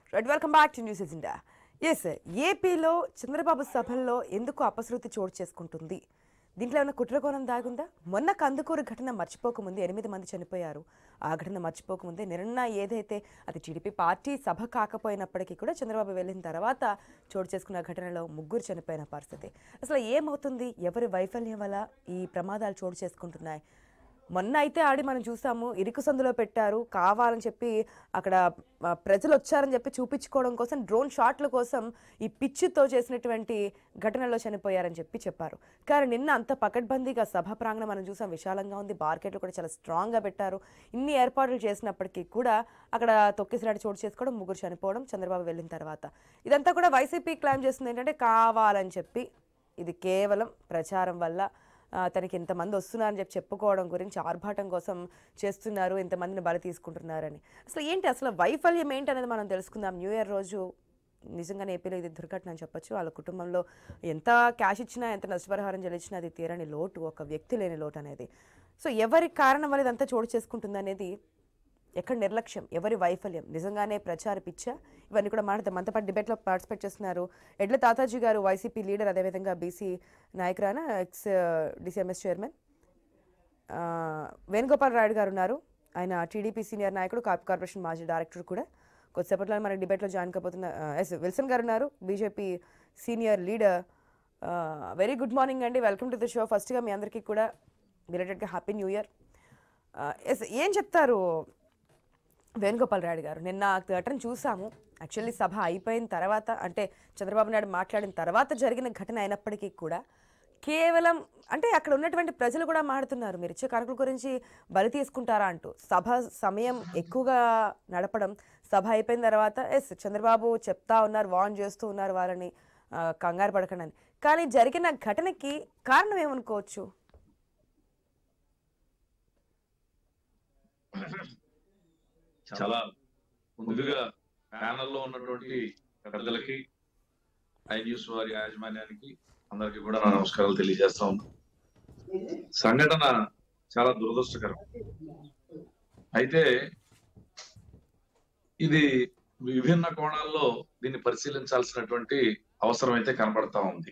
Right welcome back to news agenda yes ఏపీలో చంద్రబాబు సభల్లో ఎందుకు అపశృతి చోటు చేసుకుంటుంది దీంట్లో ఏమైనా కుట్రకోణం దాగుందా మొన్న కందుకూరు ఘటన మర్చిపోకముందే ఎనిమిది మంది చనిపోయారు ఆ ఘటన మర్చిపోకముందే నిన్న ఏదైతే అది టీడీపీ పార్టీ సభ కాకపోయినప్పటికీ కూడా చంద్రబాబు వెళ్ళిన తర్వాత చోటు చేసుకున్న ఘటనలో ముగ్గురు చనిపోయిన పరిస్థితి అసలు ఏమవుతుంది ఎవరి వైఫల్యం వల్ల ఈ ప్రమాదాలు చోటు చేసుకుంటున్నాయి మొన్న అయితే ఆడి మనం చూసాము ఇరుకు సందులో పెట్టారు కావాలని చెప్పి అక్కడ ఆ, ప్రజలు వచ్చారని చెప్పి చూపించుకోవడం కోసం డ్రోన్ షాట్ల కోసం ఈ పిచ్చితో చేసినటువంటి ఘటనలో చనిపోయారని చెప్పి చెప్పారు కానీ నిన్న అంత పకడ్బందీగా సభ ప్రాంగణం మనం చూసాం విశాలంగా ఉంది మార్కెట్లు కూడా చాలా స్ట్రాంగ్గా పెట్టారు ఇన్ని ఏర్పాట్లు చేసినప్పటికీ కూడా అక్కడ తొక్కిసలాట చోటు చేసుకోవడం ముగ్గురు చనిపోవడం చంద్రబాబు వెళ్ళిన తర్వాత ఇదంతా కూడా వైసీపీ క్లైమ్ చేస్తుంది ఏంటంటే కావాలని చెప్పి ఇది కేవలం ప్రచారం వల్ల ఆ, తనకి ఇంతమంది వస్తున్నారని చెప్పి చెప్పుకోవడం గురించి ఆర్భాటం కోసం చేస్తున్నారు ఇంతమందిని బలి తీసుకుంటున్నారని అసలు ఏంటి అసలు వైఫల్యం ఏంటి అనేది మనం తెలుసుకుందాం న్యూ ఇయర్ రోజు నిజంగానే ఏపీలో ఇది దుర్ఘటన అని చెప్పొచ్చు వాళ్ళ కుటుంబంలో ఎంత క్యాష్ ఇచ్చినా ఎంత నష్టపరిహారం చెల్లించినా అది తీరని లోటు ఒక వ్యక్తి లేని లోటు అనేది సో ఎవరి కారణం వల్ల ఇదంతా చోటు చేసుకుంటుంది అనేది ఎక్కడ నిర్లక్ష్యం ఎవరి వైఫల్యం నిజంగానే ప్రచార పిచ్చ ఇవన్నీ కూడా మాట్లాడతాం మనతో పాటు డిబేట్లో పార్టిసిపేట్ చేస్తున్నారు ఎడ్ల తాతాజీ గారు వైసీపీ లీడర్ అదేవిధంగా బీసీ నాయకురాన ఎక్స్ డిసిఎంఎస్ చైర్మన్ ఆ, వేణుగోపాల్ రాయుడు గారు ఉన్నారు ఆయన టీడీపీ సీనియర్ నాయకుడు కాప్ కార్పొరేషన్ మాజీ డైరెక్టర్ కూడా కొద్దిసేపట్లో మన డిబేట్లో జాయిన్ కాబోతున్న ఎస్ విల్సన్ గారు ఉన్నారు BJP senior leader very good morning అండి వెల్కమ్ టు ద షో ఫస్ట్గా మీ అందరికీ కూడా బిలేటెడ్గా హ్యాపీ న్యూ ఇయర్ ఎస్ ఏం చెప్తారు వేణుగోపాల్ రాయుడు గారు నిన్న ఆ ఘటన చూసాము యాక్చువల్లీ సభ అయిపోయిన తర్వాత అంటే చంద్రబాబు నాయుడు మాట్లాడిన తర్వాత జరిగిన ఘటన అయినప్పటికీ కూడా కేవలం అంటే అక్కడ ఉన్నటువంటి ప్రజలు కూడా మాడుతున్నారు మీరు ఇచ్చే కనుకల గురించి బలి తీసుకుంటారా అంటూ సభ సమయం ఎక్కువగా నడపడం సభ అయిపోయిన తర్వాత ఎస్ చంద్రబాబు చెప్తా ఉన్నారు వార్న్ చేస్తూ ఉన్నారు వాళ్ళని ఆ, కంగారు పడకండి అని కానీ జరిగిన ఘటనకి కారణం ఏమనుకోవచ్చు చాలా ముందుగా ప్యానల్లో ఉన్నటువంటి పెద్దలకి ఐ న్యూస్ వారి యాజమాన్యానికి అందరికీ కూడా నా నమస్కారాలు తెలియజేస్తా ఉన్నా సంఘటన చాలా దురదృష్టకరం అయితే ఇది విభిన్న కోణాల్లో దీన్ని పరిశీలించాల్సినటువంటి అవసరం అయితే కనబడతా ఉంది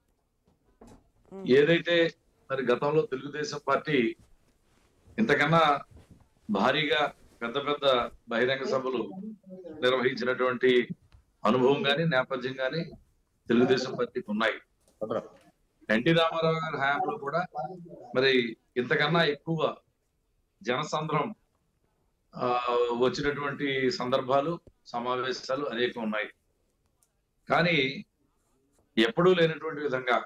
ఏదైతే మరి గతంలో తెలుగుదేశం పార్టీ ఇంతకన్నా భారీగా పెద్ద పెద్ద బహిరంగ సభలు నిర్వహించినటువంటి అనుభవం గాని నేపథ్యం గాని తెలుగుదేశం పార్టీకి ఉన్నాయి ఎన్టీ రామారావు గారి హయాంలో కూడా మరి ఇంతకన్నా ఎక్కువ జనసంద్రం ఆ, వచ్చినటువంటి సందర్భాలు సమావేశాలు అనేకం ఉన్నాయి కానీ ఎప్పుడూ లేనటువంటి విధంగా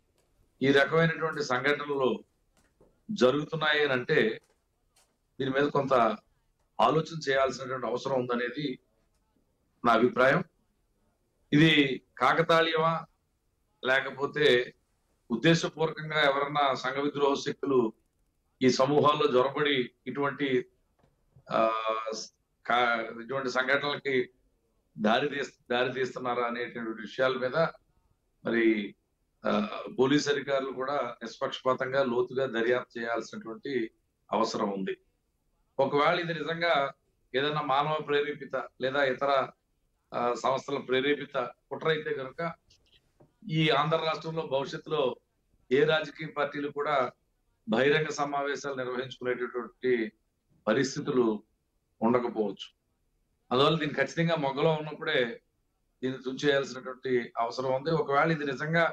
ఈ రకమైనటువంటి సంఘటనలు జరుగుతున్నాయి అని అంటే దీని మీద కొంత ఆలోచన చేయాల్సినటువంటి అవసరం ఉందనేది నా అభిప్రాయం ఇది కాకతాళీయమా లేకపోతే ఉద్దేశపూర్వకంగా ఎవరన్నా సంఘ విద్రోహ శక్తులు ఈ సమూహాల్లో జొరబడి ఇటువంటి ఆ కా- ఇటువంటి సంఘటనలకి దారి తీస్ దారి తీస్తున్నారా అనేటువంటి విషయాల మీద మరి ఆ, పోలీస్ అధికారులు కూడా నిష్పక్షపాతంగా లోతుగా దర్యాప్తు చేయాల్సినటువంటి అవసరం ఉంది ఒకవేళ ఇది నిజంగా ఏదైనా మానవ ప్రేరేపిత లేదా ఇతర ఆ, సంస్థల ప్రేరేపిత కుట్ర అయితే కనుక ఈ ఆంధ్ర రాష్ట్రంలో భవిష్యత్తులో ఏ రాజకీయ పార్టీలు కూడా బహిరంగ సమావేశాలు నిర్వహించుకునేటటువంటి పరిస్థితులు ఉండకపోవచ్చు అందువల్ల దీన్ని ఖచ్చితంగా మొగ్గలో ఉన్నప్పుడే దీన్ని తుంచేయాల్సినటువంటి అవసరం ఉంది ఒకవేళ ఇది నిజంగా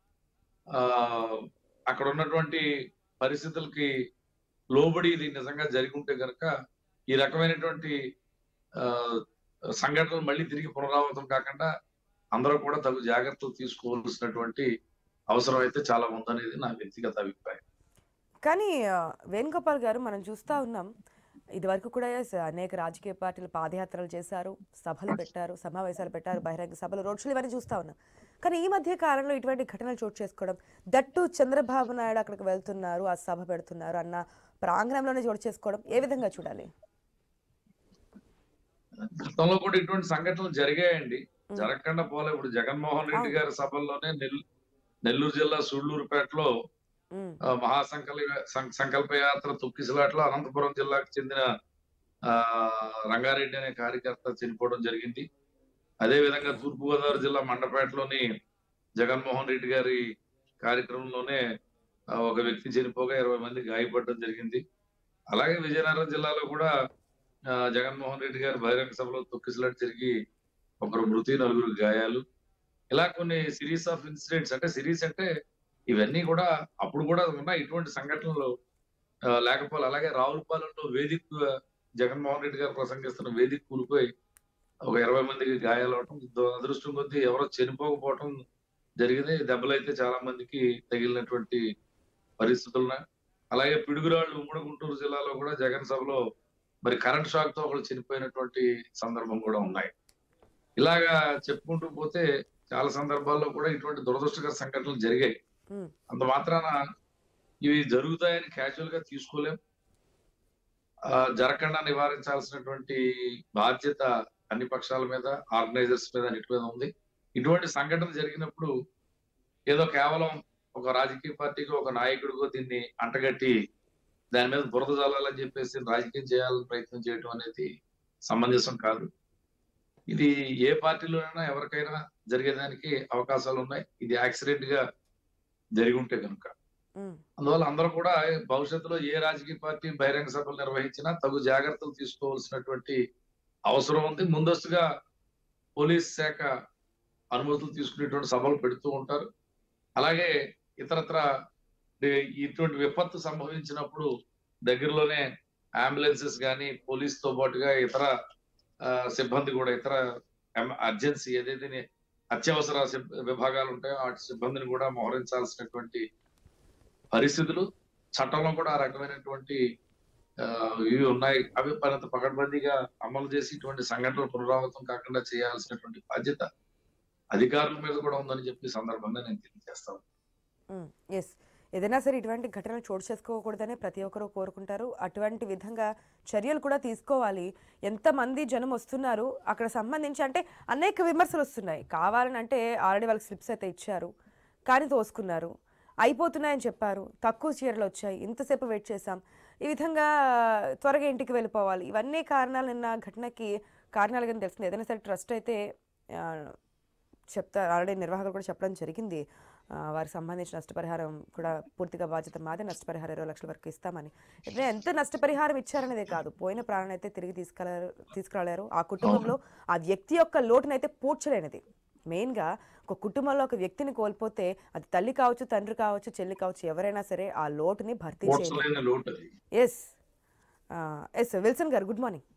ఆ అక్కడ ఉన్నటువంటి పరిస్థితులకి లోబడి ఇది నిజంగా జరిగి ఉంటే కనుక ఈ రకమైనటువంటి ఆ సంఘటనలు మళ్ళీ తిరిగి పునరావృతం కాకుండా అందరూ కూడా తగు జాగ్రత్తలు తీసుకోవాల్సినటువంటి అవసరం అయితే చాలా ఉందనేది నా వ్యక్తిగత అభిప్రాయం కానీ ఆ, వేణుగోపాల్ గారు మనం చూస్తూ ఉన్నాం ఇదివరకు కూడా స- అనేక రాజకీయ పార్టీలు పాదయాత్రలు చేశారు సభలు పెట్టారు సమావేశాలు పెట్టారు బహిరంగ సభలు రోడ్ షోలు ఇవన్నీ చూస్తూ ఉన్నాం కానీ ఈ మధ్య కాలంలో ఇటువంటి ఘటనలు చోటు చేసుకోవడం దట్టు చంద్రబాబు నాయుడు అక్కడికి వెళ్తున్నారు ఆ సభ పెడుతున్నారు అన్న ప్రాంగణంలోనే చోటు చేసుకోవడం ఏ విధంగా చూడాలి గతంలో కూడా ఇటువంటి సంఘటనలు జరిగాయండి జరగకుండా పోలే ఇప్పుడు జగన్మోహన్ రెడ్డి గారి సభల్లోనే నెల్ నెల్లూరు జిల్లా సూళ్లూరుపేటలో ఉమ్, ఆ, మహాసంకల్ప సం- సంకల్ప యాత్ర తొక్కిసలాట్లో అనంతపురం జిల్లాకు చెందిన ఆ రంగారెడ్డి అనే కార్యకర్త చనిపోవడం జరిగింది అదే విధంగా తూర్పు గోదావరి జిల్లా మండపేటలోని జగన్మోహన్ రెడ్డి గారి కార్యక్రమంలోనే ఆ, ఒక వ్యక్తి చనిపోగా ఇరవై మంది గాయపడడం జరిగింది అలాగే విజయనగరం జిల్లాలో కూడా ఆ, జగన్మోహన్ రెడ్డి గారి బహిరంగ సభలో తొక్కిసలాట జరిగి ఒకరు మృతి నలుగురు గాయాలు ఇలా కొన్ని సిరీస్ ఆఫ్ ఇన్సిడెంట్స్ అంటే సిరీస్ అంటే ఇవన్నీ కూడా అప్పుడు కూడా ఉన్నాయి ఇటువంటి సంఘటనలు ఆ, లేకపోవాలి అలాగే రావులపాలెంలో వేదిక జగన్మోహన్ రెడ్డి గారు ప్రసంగిస్తున్న వేదిక కూలిపోయి ఒక ఇరవై మందికి గాయాలు అవటం దో- అదృష్టం కొద్దీ ఎవరో చనిపోకపోవటం జరిగింది దెబ్బలైతే చాలా మందికి తగిలినటువంటి పరిస్థితులు ఉన్నాయి అలాగే పిడుగురాళ్ళు ఉమ్మడి గుంటూరు జిల్లాలో కూడా జగన్ సభలో మరి కరెంట్ షాక్ తో ఒకళ్ళు చనిపోయినటువంటి సందర్భం కూడా ఉన్నాయి ఇలాగా చెప్పుకుంటూ పోతే చాలా సందర్భాల్లో కూడా ఇటువంటి దురదృష్టకర సంఘటనలు జరిగాయి ఉమ్, అంత మాత్రాన ఇవి జరుగుతాయని క్యాజువల్ గా తీసుకోలేం ఆ, జరగకుండా నివారించాల్సినటువంటి బాధ్యత అన్ని పక్షాల మీద ఆర్గనైజర్స్ మీద అన్నిటి మీద ఉంది ఇటువంటి సంఘటన జరిగినప్పుడు ఏదో కేవలం ఒక రాజకీయ పార్టీకి ఒక నాయకుడికో దీన్ని అంటగట్టి దాని మీద బురద జల్లాలని చెప్పేసి రాజకీయం చేయాలని ప్రయత్నం చేయడం అనేది సమంజసం కాదు ఇది ఏ పార్టీలోనైనా ఎవరికైనా జరిగేదానికి అవకాశాలు ఉన్నాయి ఇది యాక్సిడెంట్ గా జరిగి ఉంటే కనుక ఉమ్, అందువల్ల అందరూ కూడా భవిష్యత్తులో ఏ రాజకీయ పార్టీ బహిరంగ సభలు నిర్వహించినా తగు జాగ్రత్తలు తీసుకోవాల్సినటువంటి అవసరం ఉంది ముందస్తుగా పోలీస్ శాఖ అనుమతులు తీసుకునేటువంటి సభలు పెడుతూ ఉంటారు అలాగే ఇతరత్ర డి- ఇటువంటి విపత్తు సంభవించినప్పుడు దగ్గరలోనే అంబులెన్సెస్ కానీ పోలీస్ తో పాటుగా ఇతర ఆ, సిబ్బంది కూడా ఇతర అర్జెన్సీ ఏదైతే ని- అత్యవసర సిబ్- విభాగాలు ఉంటాయో ఆ సిబ్బందిని కూడా మోహరించాల్సినటువంటి పరిస్థితులు చట్టంలో కూడా ఆ రకమైనటువంటి ఆ, ఇవి ఉన్నాయి అవి మరింత పకడ్బందీగా అమలు చేసి ఇటువంటి సంఘటనలు పునరావృతం కాకుండా చేయాల్సినటువంటి బాధ్యత అధికారుల మీద కూడా ఉందని చెప్పి ఈ సందర్భంగా నేను తెలియజేస్తాను ఎస్ ఏదైనా సరే ఇటువంటి ఘటనలు చోటు చేసుకోకూడదనే ప్రతి ఒక్కరూ కోరుకుంటారు అటువంటి విధంగా చర్యలు కూడా తీసుకోవాలి ఎంతమంది జనం వస్తున్నారు అక్కడ సంబంధించి అంటే అనేక విమర్శలు వస్తున్నాయి కావాలని అంటే ఆల్రెడీ వాళ్ళకి స్లిప్స్ అయితే ఇచ్చారు కానీ తోసుకున్నారు అయిపోతున్నాయని చెప్పారు తక్కువ చీరలు వచ్చాయి ఇంతసేపు వెయిట్ చేశాం ఈ విధంగా త్వరగా ఇంటికి వెళ్ళిపోవాలి ఇవన్నీ కారణాలు నిన్న ఘటనకి కారణాలు కానీ తెలిసింది ఏదైనా సరే ట్రస్ట్ అయితే ఆ, చెప్తా ఆల్రెడీ నిర్వాహకులు కూడా చెప్పడం జరిగింది ఆ, వారికి సంబంధించిన నష్టపరిహారం కూడా పూర్తిగా బాధ్యత మాదే నష్టపరిహారం ఇరవై లక్షల వరకు ఇస్తామని అయితే ఎంత నష్టపరిహారం ఇచ్చారనేదే కాదు పోయిన ప్రాణం అయితే తిరిగి తీసుకెళ్లారు తీసుకురాలేరు ఆ కుటుంబంలో ఆ వ్యక్తి యొక్క లోటునైతే పూడ్చలేనిది మెయిన్గా ఒక కుటుంబంలో ఒక వ్యక్తిని కోల్పోతే అది తల్లి కావచ్చు తండ్రి కావచ్చు చెల్లి కావచ్చు ఎవరైనా సరే ఆ లోటుని భర్తీ చేయాలి ఓట్సలైన లోటు అది ఎస్ ఎస్ విల్సన్ గారు గుడ్ మార్నింగ్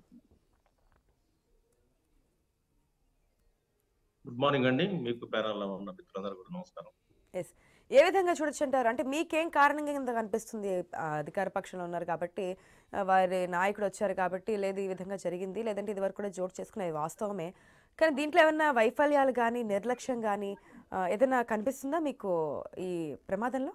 గుడ్ మార్నింగ్ అండి మీకు ప్యానల్లో ఉన్న మిత్రులందరూ కూడా నమస్కారం ఎస్ ఏ విధంగా చూడొచ్చు అంటారు అంటే మీకేం కారణం కింద కనిపిస్తుంది ఆ, అధికార పక్షంలో ఉన్నారు కాబట్టి ఆ, వారి నాయకుడు వచ్చారు కాబట్టి లేదు ఈ విధంగా జరిగింది లేదంటే ఇది వరకు కూడా జోడు చేసుకునేది వాస్తవమే కానీ దీంట్లో ఏమన్నా వైఫల్యాలు కానీ నిర్లక్ష్యం కానీ ఆ, ఏదైనా కనిపిస్తుందా మీకు ఈ ప్రమాదంలో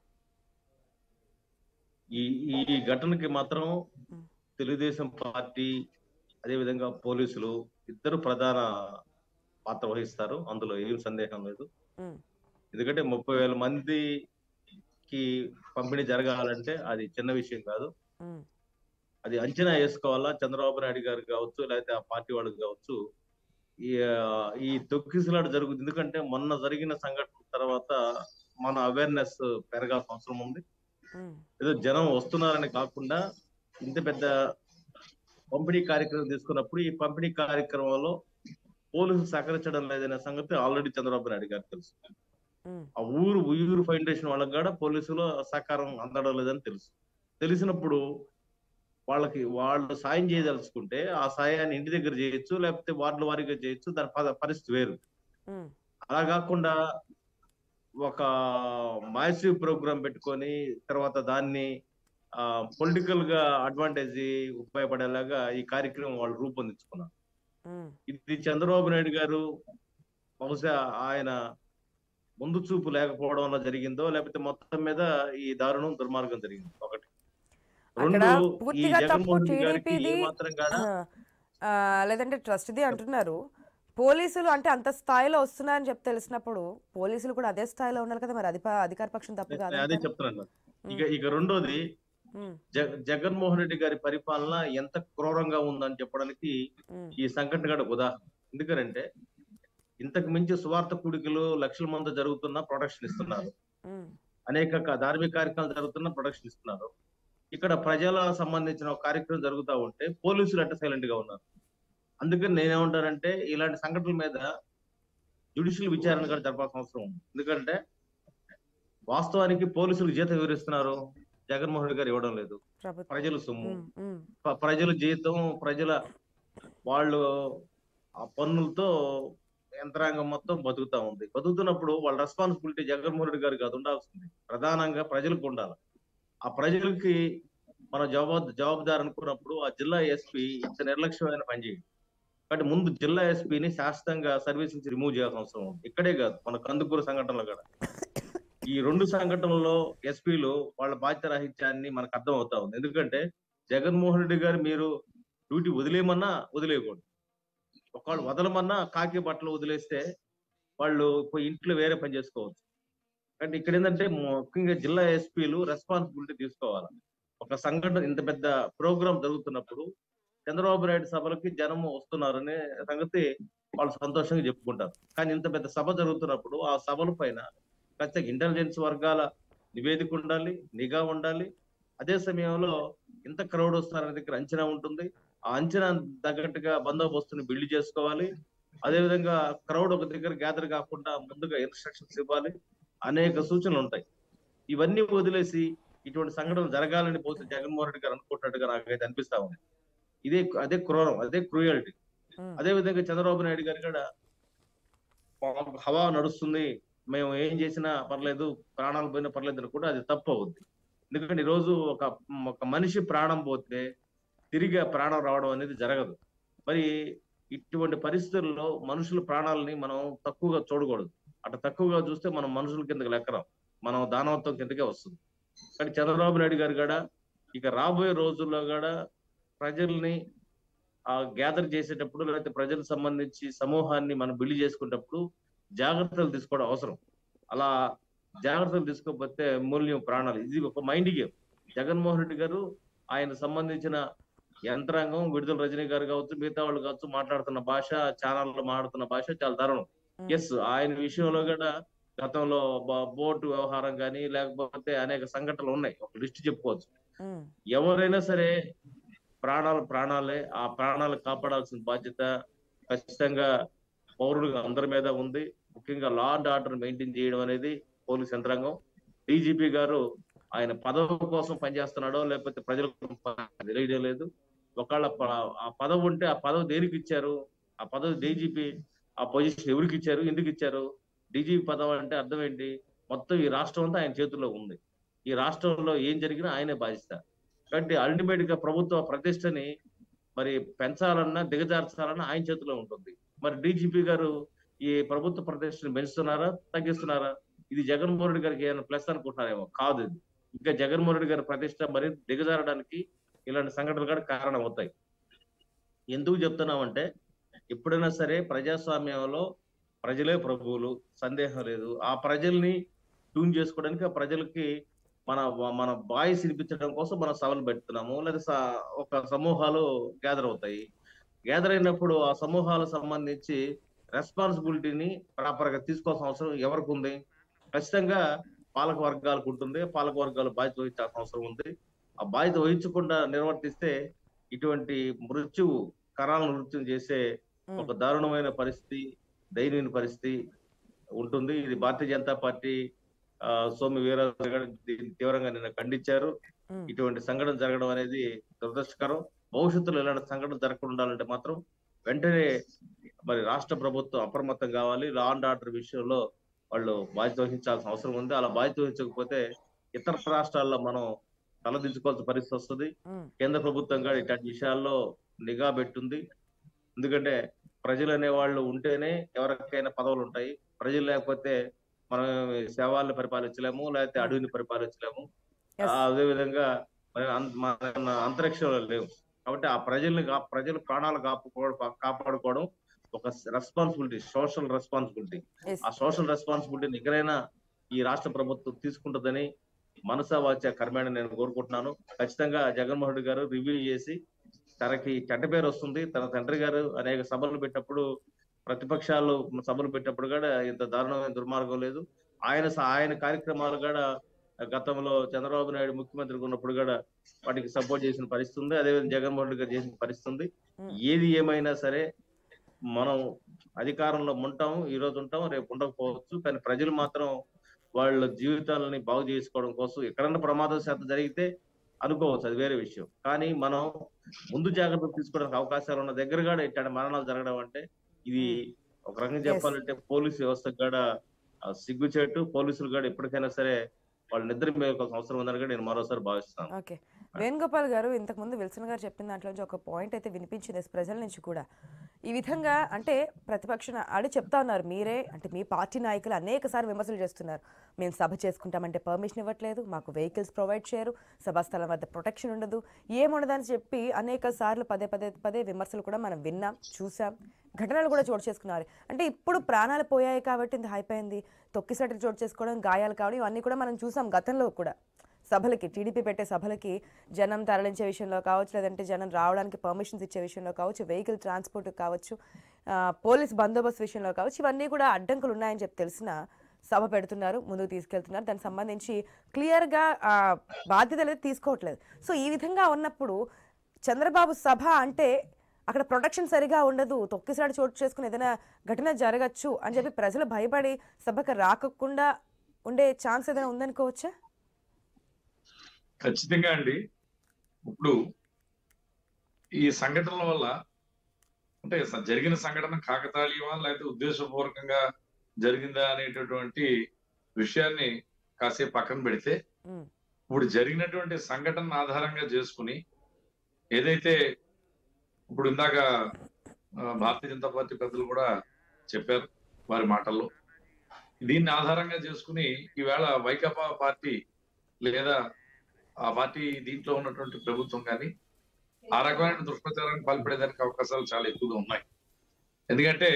ఈ ఈ ఘటనకి మాత్రం తెలుగుదేశం పార్టీ అదేవిధంగా పోలీసులు ఇద్దరు ప్రధాన పాత్ర వహిస్తారు అందులో ఏం సందేహం లేదు ఉమ్, ఎందుకంటే ముప్పై వేల మందికి పంపిణీ జరగాలంటే అది చిన్న విషయం కాదు ఉమ్, అది అంచనా వేసుకోవాలా చంద్రబాబు నాయుడు గారు కావచ్చు లేకపోతే ఆ పార్టీ వాళ్ళకి కావచ్చు ఈ ఆ, ఈ తొక్కిసలాట జరుగుతుంది ఎందుకంటే మొన్న జరిగిన సంఘటన తర్వాత మన అవేర్నెస్ పెరగాల్సిన అవసరం ఉంది ఉమ్, ఏదో జనం వస్తున్నారని కాకుండా ఇంత పెద్ద పంపిణీ కార్యక్రమం తీసుకున్నప్పుడు ఈ పంపిణీ కార్యక్రమంలో పోలీసులు సహకరించడం లేదనే సంగతి ఆల్రెడీ చంద్రబాబు నాయుడు గారికి తెలుసు ఉమ్, ఆ ఊరు ఉయ్యూరు ఫౌండేషన్ వాళ్ళకి కూడా పోలీసులు సహకారం అందడం లేదని తెలుసు తెలిసినప్పుడు వాళ్ళకి వాళ్ళు సాయం చేయదలుచుకుంటే ఆ సాయాన్ని ఇంటి దగ్గర చేయొచ్చు లేకపోతే వార్డుల వారీగా చేయొచ్చు దాని ప- పరిస్థితి వేరు ఉమ్, అలా కాకుండా ఒక మాసివ్ ప్రోగ్రామ్ పెట్టుకొని తర్వాత దాన్ని పొలిటికల్ గా అడ్వాంటేజ్ ఉపయోగపడేలాగా ఈ కార్యక్రమం వాళ్ళు రూపొందించుకున్నారు ఉమ్, ఇది చంద్రబాబు నాయుడు గారు బహుశా ఆయన ముందు చూపు లేకపోవడం వల్ల జరిగిందో లేకపోతే మొత్తం మీద ఈ దారుణం దుర్మార్గం జరిగింది ఒకటి అక్కడ రెండు ఈ పూర్తిగా తప్పు జగన్మోహన్ రెడ్డి గారికి టీడీపీది ఏ మాత్రం కాదా ఆ, లేదంటే ట్రస్ట్ది అంటున్నారు పోలీసులు అంటే అంత స్థాయిలో వస్తున్నారని చెప్పి తెలిసినప్పుడు పోలీసులు కూడా అదే స్థాయిలో ఉన్నారు కదా మరి అధిప అధికార పక్షం తప్పు కాదు నేను అదే చెప్తున్నాను ఇక ఇక రెండోది జగ జగన్మోహన్ రెడ్డి గారి పరిపాలన ఎంత క్రూరంగా ఉందని చెప్పడానికి ఈ సంఘటన కూడా ఒక ఉదాహరణ ఎందుకంటే ఇంతకు మించి సువార్త కూడికలు లక్షల మంది జరుగుతున్న ప్రొటెక్షన్ ఇస్తున్నారు ఉమ్, అనేక క- ధార్మిక కార్యక్రమాలు జరుగుతున్న ప్రొటెక్షన్ ఇస్తున్నారు ఇక్కడ ప్రజల సంబంధించిన ఒక కార్యక్రమం జరుగుతూ ఉంటే పోలీసులు అంటే సైలెంట్ గా ఉన్నారు అందుకని నేనేమంటానంటే ఇలాంటి సంఘటనల మీద జ్యుడిషియల్ విచారణ కూడా జరపాల్సిన అవసరం ఉంది ఎందుకంటే వాస్తవానికి పోలీసులు జీతం వివరిస్తున్నారు జగన్మోహన్ రెడ్డి గారు ఇవ్వడం లేదు ప్రభుత్వం ప్రజల సొమ్ము ఉమ్, ఉమ్, ప- ప్రజల జీతం ప్రజల వాళ్ళు ఆ పన్నులతో యంత్రాంగం మొత్తం బతుకుతా ఉంది బతుకుతున్నప్పుడు వాళ్ళ రెస్పాన్సిబిలిటీ జగన్మోహన్ రెడ్డి గారికి అది ఉండాల్సింది ప్రధానంగా ప్రజలకు ఉండాలి ఆ ప్రజలకి మన జవాబు జవాబుదారు అనుకున్నప్పుడు ఆ జిల్లా ఎస్పీ ఇంత నిర్లక్ష్యమైన పని చేయండి కాబట్టి ముందు జిల్లా ఎస్పీని శాశ్వతంగా సర్వీస్ నుంచి రిమూవ్ చేయాల్సిన అవసరం ఉంది ఇక్కడే కాదు మన కందుకూరు సంఘటనలో కూడా ఈ రెండు సంఘటనల్లో ఎస్పీలు వాళ్ళ బాధ్యత రాహిత్యాన్ని మనకు అర్థం అవుతా ఉంది ఎందుకంటే జగన్మోహన్ రెడ్డి గారు మీరు డ్యూటీ వదిలేయమన్నా వదిలేయకూడదు ఒకవేళ వదలమన్నా కాకి బట్టలు వదిలేస్తే వాళ్ళు పోయి ఇంట్లో వేరే పని చేసుకోవచ్చు అంటే ఇక్కడ ఏంటంటే ముఖ్యంగా జిల్లా ఎస్పీలు రెస్పాన్సిబిలిటీ తీసుకోవాలి ఒక సంఘటన ఇంత పెద్ద ప్రోగ్రామ్ జరుగుతున్నప్పుడు చంద్రబాబు నాయుడు సభలకి జనం వస్తున్నారనే సంగతి వాళ్ళు సంతోషంగా చెప్పుకుంటారు కానీ ఇంత పెద్ద సభ జరుగుతున్నప్పుడు ఆ సభల పైన ఖచ్చితంగా ఇంటెలిజెన్స్ వర్గాల నివేదిక ఉండాలి నిఘా ఉండాలి అదే సమయంలో ఇంత క్రౌడ్ వస్తారనే దగ్గర అంచనా ఉంటుంది ఆ అంచనా తగ్గట్టుగా బందోబస్తుని బిల్డ్ చేసుకోవాలి అదే విధంగా క్రౌడ్ ఒక దగ్గర గ్యాదర్ కాకుండా ముందుగా ఇన్స్ట్రక్షన్స్ ఇవ్వాలి అనేక సూచనలు ఉంటాయి ఇవన్నీ వదిలేసి ఇటువంటి సంఘటనలు జరగాలని పోతే జగన్మోహన్ రెడ్డి గారు అనుకుంటున్నట్టుగా నాకైతే అనిపిస్తా ఉంది ఇదే అదే క్రూరం అదే క్రూయల్టీ ఉమ్, అదే విధంగా చంద్రబాబు నాయుడు గారు కూడా మాకు హవా నడుస్తుంది మేము ఏం చేసినా పర్లేదు ప్రాణాలు పోయినా పర్లేదు అని కూడా అది తప్పు అవుద్ది ఎందుకంటే ఈ రోజు ఒక ఒక మనిషి ప్రాణం పోతే తిరిగి ఆ ప్రాణం రావడం అనేది జరగదు మరి ఇటువంటి పరిస్థితుల్లో మనుషుల ప్రాణాలని మనం తక్కువగా చూడకూడదు అట్లా తక్కువగా చూస్తే మనం మనుషుల కిందకి లెక్కరం మనం దానవత్వం కిందకే వస్తుంది కానీ చంద్రబాబు నాయుడు గారు కూడా ఇక రాబోయే రోజుల్లో కూడా ప్రజల్ని ఆ గ్యాదర్ చేసేటప్పుడు లేకపోతే ప్రజలకు సంబంధించి సమూహాన్ని మనం బిల్డ్ చేసుకునేటప్పుడు జాగ్రత్తలు తీసుకోవడం అవసరం అలా జాగ్రత్తలు తీసుకోకపోతే మూల్యం ప్రాణాలు ఇది ఒక మైండ్ గేమ్ జగన్మోహన్ రెడ్డి గారు ఆయన సంబంధించిన యంత్రాంగం విడుదల రజనీ గారు కావచ్చు మిగతా వాళ్ళు కావచ్చు మాట్లాడుతున్న భాష ఛానల్లో మాట్లాడుతున్న భాష చాలా దారుణం ఉమ్, ఎస్ ఆయన విషయంలో కూడా గతంలో బ- బోటు వ్యవహారం కానీ లేకపోతే అనేక సంఘటనలు ఉన్నాయి ఒక లిస్ట్ చెప్పుకోవచ్చు ఉమ్, ఎవరైనా సరే ప్రాణాలు ప్రాణాలే ఆ ప్రాణాలు కాపాడాల్సిన బాధ్యత ఖచ్చితంగా పౌరులుగా అందరి మీద ఉంది ముఖ్యంగా లా అండ్ ఆర్డర్ మెయింటైన్ చేయడం అనేది పోలీస్ యంత్రాంగం డీజీపీ గారు ఆయన పదవి కోసం పనిచేస్తున్నాడో లేకపోతే ప్రజలకు తెలియడం లేదు ఒకవేళ ప- ఆ పదవి ఉంటే ఆ పదవి దేనికి ఇచ్చారు ఆ పదవి డీజీపీ ఆ పొజిషన్ ఎవరికి ఇచ్చారు ఎందుకు ఇచ్చారు డీజీపీ పదవి అంటే అర్థం ఏంటి మొత్తం ఈ రాష్ట్రం అంతా ఆయన చేతుల్లో ఉంది ఈ రాష్ట్రంలో ఏం జరిగినా ఆయనే బాధ్యత కాబట్టి అల్టిమేట్ గా ప్రభుత్వ ప్రతిష్టని మరి పెంచాలన్నా దిగజార్చాలన్నా ఆయన చేతిలో ఉంటుంది మరి డీజీపీ గారు ఈ ప్రభుత్వ ప్రతిష్టని పెంచుతున్నారా తగ్గిస్తున్నారా ఇది జగన్మోహన్ రెడ్డి గారికి ఏమైనా ప్లస్ అనుకుంటున్నారేమో కాదు ఇది ఇంకా జగన్మోహన్ రెడ్డి గారి ప్రతిష్ట మరి దిగజారడానికి ఇలాంటి సంఘటనలు కూడా కారణం అవుతాయి ఎందుకు చెప్తున్నామంటే ఎప్పుడైనా సరే ప్రజాస్వామ్యంలో ప్రజలే ప్రభువులు సందేహం లేదు ఆ ప్రజల్ని ట్యూన్ చేసుకోవడానికి ఆ ప్రజలకి మన మన వాయిస్ వినిపించడం కోసం మనం సభలు పెడుతున్నాము లేదా స- ఒక సమూహాలు గ్యాదర్ అవుతాయి గ్యాదర్ అయినప్పుడు ఆ సమూహాలకు సంబంధించి రెస్పాన్సిబిలిటీని ప్రాపర్ గా తీసుకోవాల్సిన అవసరం ఎవరికి ఉంది ఖచ్చితంగా పాలక వర్గాలకు ఉంటుంది పాలక వర్గాలు బాధ్యత వహించాల్సిన అవసరం ఉంది ఆ బాధ్యత వహించకుండా నిర్వర్తిస్తే ఇటువంటి మృత్యువు కరాలను మృత్యం చేసే ఉమ్, ఒక దారుణమైన పరిస్థితి దయనీయ పరిస్థితి ఉంటుంది ఇది భారతీయ జనతా పార్టీ ఆ, సోము వీరాజు గారు దీన్ని తీవ్రంగా నిన్న ఖండించారు ఉమ్, ఇటువంటి సంఘటన జరగడం అనేది దురదృష్టకరం భవిష్యత్తులో ఇలాంటి సంఘటన జరగకుండా ఉండాలంటే మాత్రం వెంటనే మరి రాష్ట్ర ప్రభుత్వం అప్రమత్తం కావాలి లా అండ్ ఆర్డర్ విషయంలో వాళ్ళు బాధ్యత వహించాల్సిన అవసరం ఉంది అలా బాధ్యత వహించకపోతే ఇతర రాష్ట్రాల్లో మనం తలదించుకోవాల్సిన పరిస్థితి వస్తుంది ఉమ్, కేంద్ర ప్రభుత్వం కూడా ఇట్లాంటి విషయాల్లో నిఘా పెట్టుంది ఎందుకంటే ప్రజలు అనే వాళ్ళు ఉంటేనే ఎవరికైనా పదవులు ఉంటాయి ప్రజలు లేకపోతే మనం శవాలను పరిపాలించలేము లేకపోతే అడవిని పరిపాలించలేము Yes. ఆ, అదే విధంగా మరి అం- మన అంతరిక్షంలో లేవు కాబట్టి ఆ ప్రజల్ని కా- ప్రజల ప్రాణాలు కాపాడుకోవడం కాపాడుకోవడం ఒక రెస్పాన్సిబిలిటీ సోషల్ రెస్పాన్సిబిలిటీ yes. ఆ సోషల్ రెస్పాన్సిబిలిటీని ఎక్కడైనా ఈ రాష్ట్ర ప్రభుత్వం తీసుకుంటుందని మనసా వాచ కర్మేణ నేను కోరుకుంటున్నాను ఖచ్చితంగా జగన్మోహన్ రెడ్డి గారు రివ్యూ చేసి తనకి చెడ్డ పేరు వస్తుంది తన తండ్రి గారు అనేక సభలు పెట్టినప్పుడు ప్రతిపక్షాలు సభలు పెట్టినప్పుడు కూడా ఇంత దారుణమైన దుర్మార్గం లేదు ఆయన స- ఆయన కార్యక్రమాలు కూడా గతంలో చంద్రబాబు నాయుడు ముఖ్యమంత్రిగా ఉన్నప్పుడు కూడా వాటికి సపోర్ట్ చేసిన పరిస్థితి ఉంది అదేవిధంగా జగన్మోహన్ రెడ్డి గారు చేసిన పరిస్థితి ఉంది Hmm. ఏది ఏమైనా సరే మనం అధికారంలో ఉంటాం ఈ రోజు ఉంటాం రేపు ఉండకపోవచ్చు కానీ ప్రజలు మాత్రం వాళ్ళ జీవితాలని బాగు చేసుకోవడం కోసం ఎక్కడన్నా ప్రమాదం శాతం జరిగితే అనుకోవచ్చు అది వేరే విషయం కానీ మనం ముందు జాగ్రత్తలు తీసుకోవడానికి అవకాశాలు ఉన్న దగ్గర కూడా ఇట్లాంటి మరణాలు జరగడం అంటే ఇది ఒక రకంగా Yes. చెప్పాలంటే పోలీసు వ్యవస్థకు కూడా ఆ, సిగ్గుచేటు పోలీసులు కూడా ఎప్పటికైనా సరే వాళ్ళు నిద్ర మేల్కోవాల్సిన అవసరం ఉందని కూడా నేను మరోసారి భావిస్తాను ఓకే వేణుగోపాల్ గారు ఇంతకుముందు విల్సన్ గారు చెప్పిన దాంట్లో నుంచి ఒక పాయింట్ అయితే వినిపించింది ప్రజల నుంచి కూడా ఈ విధంగా అంటే ప్రతిపక్ష నా- ఆడే చెప్తా ఉన్నారు మీరే అంటే మీ పార్టీ నాయకులు అనేక సార్లు విమర్శలు చేస్తున్నారు మేము సభ చేసుకుంటామంటే పర్మిషన్ ఇవ్వట్లేదు మాకు వెహికల్స్ ప్రొవైడ్ చేయరు సభాస్థలం వద్ద ప్రొటెక్షన్ ఉండదు ఏముండదని చెప్పి అనేక సార్లు పదే పదే పదే విమర్శలు కూడా మనం విన్నాం చూసాం ఘటనలు కూడా చోటు చేసుకున్నారు అంటే ఇప్పుడు ప్రాణాలు పోయాయి కాబట్టి ఇంత హైప్ అయింది తొక్కిసటి చోటు చేసుకోవడం గాయాలు కావడం ఇవన్నీ కూడా మనం చూసాం గతంలో కూడా సభలకి టీడీపీ పెట్టే సభలకి జనం తరలించే విషయంలో కావచ్చు లేదంటే జనం రావడానికి పర్మిషన్స్ ఇచ్చే విషయంలో కావచ్చు వెహికల్ ట్రాన్స్పోర్ట్ కావచ్చు ఆ, పోలీస్ బందోబస్తు విషయంలో కావచ్చు ఇవన్నీ కూడా అడ్డంకులు ఉన్నాయని చెప్పి తెలిసిన సభ పెడుతున్నారు ముందుకు తీసుకెళ్తున్నారు దానికి సంబంధించి క్లియర్గా బాధ్యతలు అయితే తీసుకోవట్లేదు సో ఈ విధంగా ఉన్నప్పుడు చంద్రబాబు సభ అంటే అక్కడ ప్రొటెక్షన్ సరిగా ఉండదు తొక్కిసాడు చోటు చేసుకుని ఏదైనా ఘటన జరగచ్చు అని చెప్పి ప్రజలు భయపడి సభకు రాకుండా ఉండే ఛాన్స్ ఏదైనా ఉందనుకోవచ్చా ఖచ్చితంగా అండి ఇప్పుడు ఈ సంఘటనల వల్ల అంటే స- జరిగిన సంఘటన కాకతాళీయమా లేకపోతే ఉద్దేశపూర్వకంగా జరిగిందా అనేటటువంటి విషయాన్ని కాసేపు పక్కన పెడితే ఉమ్, ఇప్పుడు జరిగినటువంటి సంఘటన ఆధారంగా చేసుకుని ఏదైతే ఇప్పుడు ఇందాక ఆ, భారతీయ జనతా పార్టీ పెద్దలు కూడా చెప్పారు వారి మాటల్లో దీన్ని ఆధారంగా చేసుకుని ఈవేళ వైకాపా పార్టీ లేదా ఆ పార్టీ దీంట్లో ఉన్నటువంటి ప్రభుత్వం కానీ ఆ రకమైన దుష్ప్రచారానికి పాల్పడేదానికి అవకాశాలు చాలా ఎక్కువగా ఉన్నాయి ఎందుకంటే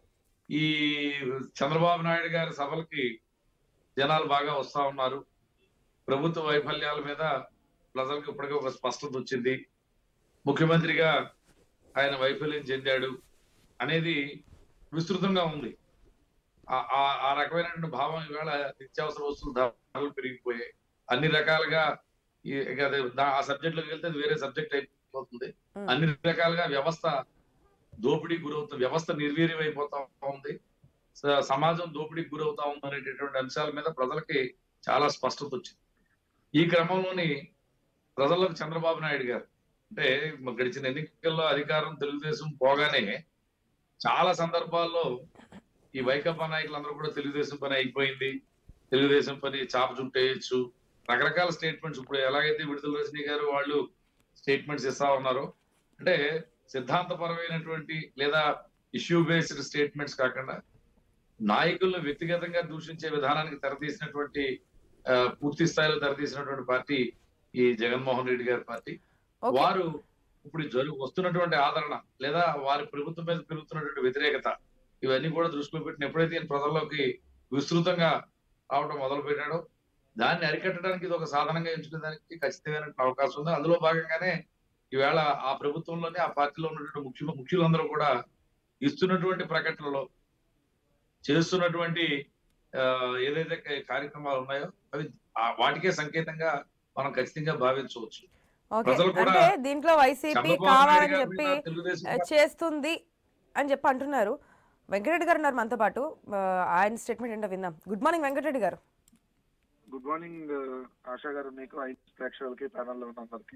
ఈ చంద్రబాబు నాయుడు గారి సభలకి జనాలు బాగా వస్తా ఉన్నారు ప్రభుత్వ వైఫల్యాల మీద ప్రజలకు ఇప్పటికే ఒక స్పష్టత వచ్చింది ముఖ్యమంత్రిగా ఆయన వైఫల్యం చెందాడు అనేది విస్తృతంగా ఉంది ఆ- ఆ- ఆ రకమైనటువంటి భావం ఈవేళ నిత్యావసర వస్తువుల ధరలు పెరిగిపోయాయి అన్ని రకాలుగా ఈ- ఇక అది దా- ఆ సబ్జెక్ట్ లోకి వెళ్తే అది వేరే సబ్జెక్ట్ అయిపోతుంది ఉమ్, అన్ని రకాలుగా వ్యవస్థ దోపిడీ గురవుతుంది వ్యవస్థ నిర్వీర్యం అయిపోతా ఉంది స- సమాజం దోపిడీకి గురవుతా ఉంది అనేటటువంటి అంశాల మీద ప్రజలకి చాలా స్పష్టత వచ్చింది ఈ క్రమంలోని ప్రజలకు చంద్రబాబు నాయుడు గారు అంటే మ- గడిచిన ఎన్నికల్లో అధికారం తెలుగుదేశం పోగానే చాలా సందర్భాల్లో ఈ వైకాపా నాయకులందరూ కూడా తెలుగుదేశం పని అయిపోయింది తెలుగుదేశం పని చాప చుట్టేయచ్చు రకరకాల స్టేట్మెంట్స్ ఇప్పుడు ఎలాగైతే విడుదల రజనీ గారు వాళ్ళు స్టేట్మెంట్స్ ఇస్తా ఉన్నారో అంటే సిద్ధాంతపరమైనటువంటి లేదా ఇష్యూ బేస్డ్ స్టేట్మెంట్స్ కాకుండా నాయకులను వ్యక్తిగతంగా దూషించే విధానానికి తెరతీసినటువంటి ఆ, పూర్తి స్థాయిలో తెరతీసినటువంటి పార్టీ ఈ జగన్మోహన్ రెడ్డి గారి పార్టీ ఓకే వారు ఇప్పుడు జరుగు వస్తున్నటువంటి ఆదరణ లేదా వారి ప్రభుత్వం మీద పెరుగుతున్నటువంటి వ్యతిరేకత ఇవన్నీ కూడా దృష్టిలో పెట్టిన ఎప్పుడైతే ఈయన ప్రజల్లోకి విస్తృతంగా రావడం మొదలు పెట్టాడో దాన్ని అరికట్టడానికి ఇది ఒక సాధనంగా ఎంచుకోవడానికి ఖచ్చితమైన అవకాశం ఉంది అందులో భాగంగానే ఈవేళ ఆ ప్రభుత్వంలోనే ఆ పార్టీలో ఉన్నటువంటి ముఖ్య ముఖ్యులందరూ కూడా ఇస్తున్నటువంటి ప్రకటనలో చేస్తున్నటువంటి ఆ, ఏదైతే క- కార్యక్రమాలు ఉన్నాయో అవి ఆ వాటికే సంకేతంగా మనం ఖచ్చితంగా భావించవచ్చు ఓకే ప్రజలు కూడా అంటే దీంట్లో వైసీపీ చంద్రబాబు నాయుడు కావాలని గారి చెప్పి మీద తెలుగుదేశం ఆ, చేస్తుంది అని చెప్పి అంటున్నారు వెంకటరెడ్డి గారు ఉన్నారు మనతో పాటు ఆ, ఆయన స్టేట్మెంట్ ఏంటో విందాం గుడ్ మార్నింగ్ వెంకటరెడ్డి గారు గుడ్ మార్నింగ్ ఆశా గారు మీకు ఐదు ప్రేక్షకులకి ప్యానల్లో ఉన్న అందరికి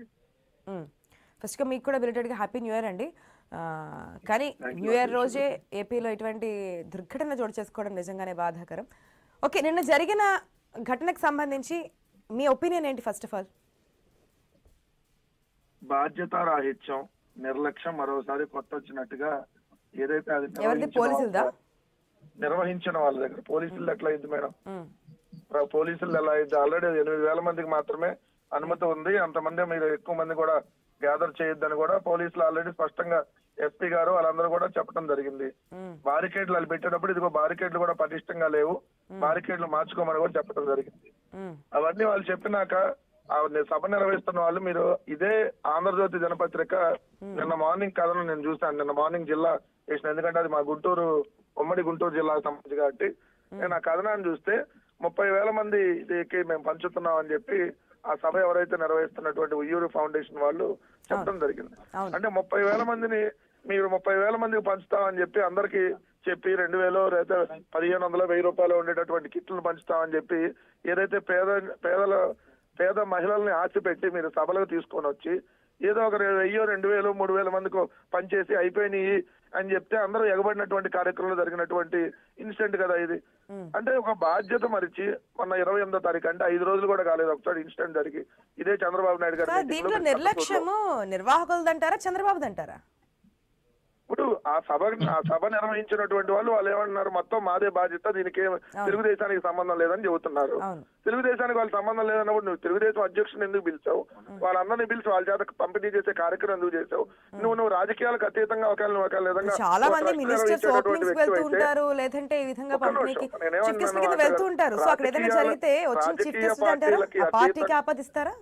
ఫస్ట్గా మీకు కూడా బిలేటెడ్గా హ్యాపీ న్యూ ఇయర్ అండి ఆ, కానీ Thank you, new year Ashish. రోజే ఏపీలో ఇటువంటి దుర్ఘటన చోటు చేసుకోవడం నిజంగానే బాధాకరం ఓకే నిన్న జరిగిన ఘటనకు సంబంధించి మీ ఒపీనియన్ ఏంటి ఫస్ట్ ఆఫ్ ఆల్ బాధ్యత రాహిత్యం నిర్లక్ష్యం మరోసారి కొత్త వచ్చినట్టుగా ఏదైతే అది ఎవరిది నిర్వహించిన పోలీసులదా వాళ్ళ- నిర్వహించిన వాళ్ళ దగ్గర పోలీసులు ఎట్లా అయింది మేడం ప్ర- పోలీసులు ఎలా అయింది ఆల్రెడీ ఎనిమిది వేల మందికి మాత్రమే అనుమతి ఉంది అంతమంది మీరు ఎక్కువ మంది కూడా గ్యాదర్ చేయొద్దని కూడా పోలీసులు ఆల్రెడీ స్పష్టంగా ఎస్పీ గారు వాళ్ళందరూ కూడా చెప్పడం జరిగింది బారికేడ్లు వాళ్ళు పెట్టేటప్పుడు ఇదిగో బారికేడ్లు కూడా పటిష్టంగా లేవు బారికేడ్లు మార్చుకోమని కూడా చెప్పడం జరిగింది అవన్నీ వాళ్ళు చెప్పినాక ఆ ని- సభ నిర్వహిస్తున్న వాళ్ళు మీరు ఇదే ఆంధ్రజ్యోతి దినపత్రిక నిన్న మార్నింగ్ కథను నేను చూశాను నిన్న మార్నింగ్ జిల్లా వేసిన ఎందుకంటే అది మా గుంటూరు ఉమ్మడి గుంటూరు జిల్లాకు సంబంధించి కాబట్టి నేను ఆ కథనాన్ని చూస్తే ముప్పై వేల మందికి మేము పంచుతున్నాం అని చెప్పి ఆ సభ ఎవరైతే నిర్వహిస్తున్నటువంటి ఉయ్యూరు ఫౌండేషన్ వాళ్ళు చెప్పడం జరిగింది అవును. అంటే ముప్పై వేల మందిని మీరు ముప్పై వేల మందికి పంచుతామని చెప్పి అందరికి చెప్పి రెండు వేలు లేదా పదిహేను వందల వెయ్యి రూపాయలు ఉండేటటువంటి కిట్లు పంచుతామని చెప్పి ఏదైతే పేద పేదల పేద మహిళల్ని ఆశ పెట్టి మీరు సభలకు తీసుకొని వచ్చి ఏదో ఒక రె- వెయ్యో రెండు వేలు మూడు వేల మందికి పనిచేసి అయిపోయినాయి అని చెప్తే అందరూ ఎగబడినటువంటి కార్యక్రమంలో జరిగినటువంటి ఇన్సిడెంట్ కదా ఇది ఉమ్. అంటే ఒక బాధ్యత మరిచి మొన్న ఇరవై ఎనిమిదో తారీఖు అంటే ఐదు రోజులు కూడా కాలేదు ఒకసారి ఇన్సిడెంట్ జరిగి ఇదే చంద్రబాబు నాయుడు గారి సార్ meeting లో దీంట్లో మీరు నిర్లక్ష్యము నిర్వాహకులదంటారా చంద్రబాబుదంటారా ఇప్పుడు ఆ సభ ఆ సభ నిర్వహించినటువంటి వాళ్ళు వాళ్ళు ఏమంటున్నారు మొత్తం మాదే బాధ్యత దీనికి ఏం తెలుగుదేశానికి సంబంధం లేదని చెబుతున్నారు అవును తెలుగుదేశానికి వాళ్ళ సంబంధం లేదన్నప్పుడు నువ్వు తెలుగుదేశం అధ్యక్షుని ఎందుకు పిలిచావు వాళ్ళందరినీ పిలిచి వాళ్ళ చేత పంపిణీ చేసే కార్యక్రమం ఎందుకు చేసావు నువ్వు నువ్వు రాజకీయాలకు అతీతంగా ఒకవేళ నువ్వు ఒకవేళ విధంగా చాలా ఒక మంది ట్రస్ట్ మినిస్టర్స్ నిర్వహించేటటువంటి ఓపెనింగ్స్ వ్యక్తి వెళ్తూ అయితే ఉంటారు లేదంటే ఈ విధంగా ఒక్క నిమిషం, పంపిణీకి నేనేమన్నాను చీఫ్ గెస్ట్ కింద అసలు వెళ్తూ ఉంటారు సో అక్కడ ఏదైనా రాజకీయాల- జరిగితే వచ్చిన చీఫ్ రాజకీయ గెస్ట్ అంటారా పార్టీలకి ఆ పార్టీకి అతీత- ఆపాదిస్తారా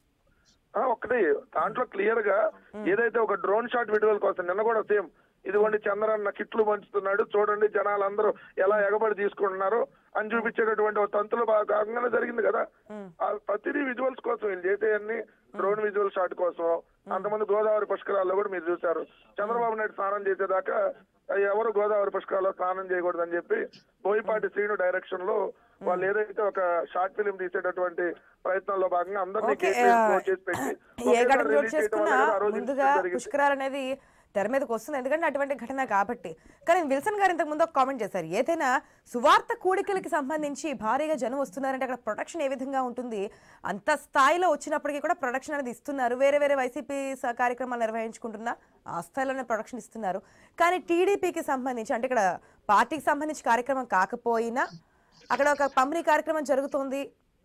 ఆ, ఒకటి దాంట్లో క్లియర్ గా ఏదైతే ఒక డ్రోన్ షాట్ విడుదల కోసం నిన్న కూడా సేమ్ ఇదిగోండి చంద్రన్న కిట్లు పంచుతున్నాడు చూడండి జనాలందరూ ఎలా ఎగబడి తీసుకుంటున్నారు అని చూపించేటటువంటి ఒక తంతులు బాగా భాగంగానే జరిగింది కదా ఆ ప్రతిదీ విజువల్స్ కోసం వీళ్ళు చేసేయన్ని డ్రోన్ విజువల్ షాట్ కోసం అంతమంది గోదావరి పుష్కరాల్లో కూడా మీరు చూశారు చంద్రబాబు నాయుడు స్నానం చేసేదాకా ఎవరు గోదావరి పుష్కరాల్లో స్నానం చేయకూడదని చెప్పి బోయపాటి శ్రీను డైరెక్షన్ లో వాళ్ళు ఏదైతే ఒక షార్ట్ ఫిలిం తీసేటటువంటి ప్రయత్నంలో భాగంగా అందరినీ ఓకే కేసు ఆ, close చేసి పెట్టి ఏ ఒకేసారి ఘటన చోటు release చేయడం చేసుకున్నా వల్ల కదా ఆ రోజు ముందుగా incident జరిగింది. పుష్కరాలు అనేది తెర మీదకి వస్తుంది ఎందుకంటే అటువంటి ఘటన కాబట్టి కానీ విల్సన్ గారు ఇంతకు ముందు ఒక కామెంట్ చేశారు ఏదైనా సువార్త కూడికలకి సంబంధించి భారీగా జనం వస్తున్నారంటే అక్కడ ప్రొడక్షన్ ఏ విధంగా ఉంటుంది అంత స్థాయిలో వచ్చినప్పటికీ కూడా ప్రొడక్షన్ అనేది ఇస్తున్నారు వేరే వేరే వైసీపీ స- కార్యక్రమాలు నిర్వహించుకుంటున్నా ఆ స్థాయిలోనే ప్రొడక్షన్ ఇస్తున్నారు కానీ టీడీపీకి సంబంధించి అంటే ఇక్కడ పార్టీకి సంబంధించి కార్యక్రమం కాకపోయినా అక్కడ ఒక పంపిణీ కార్యక్రమం జరుగుతోంది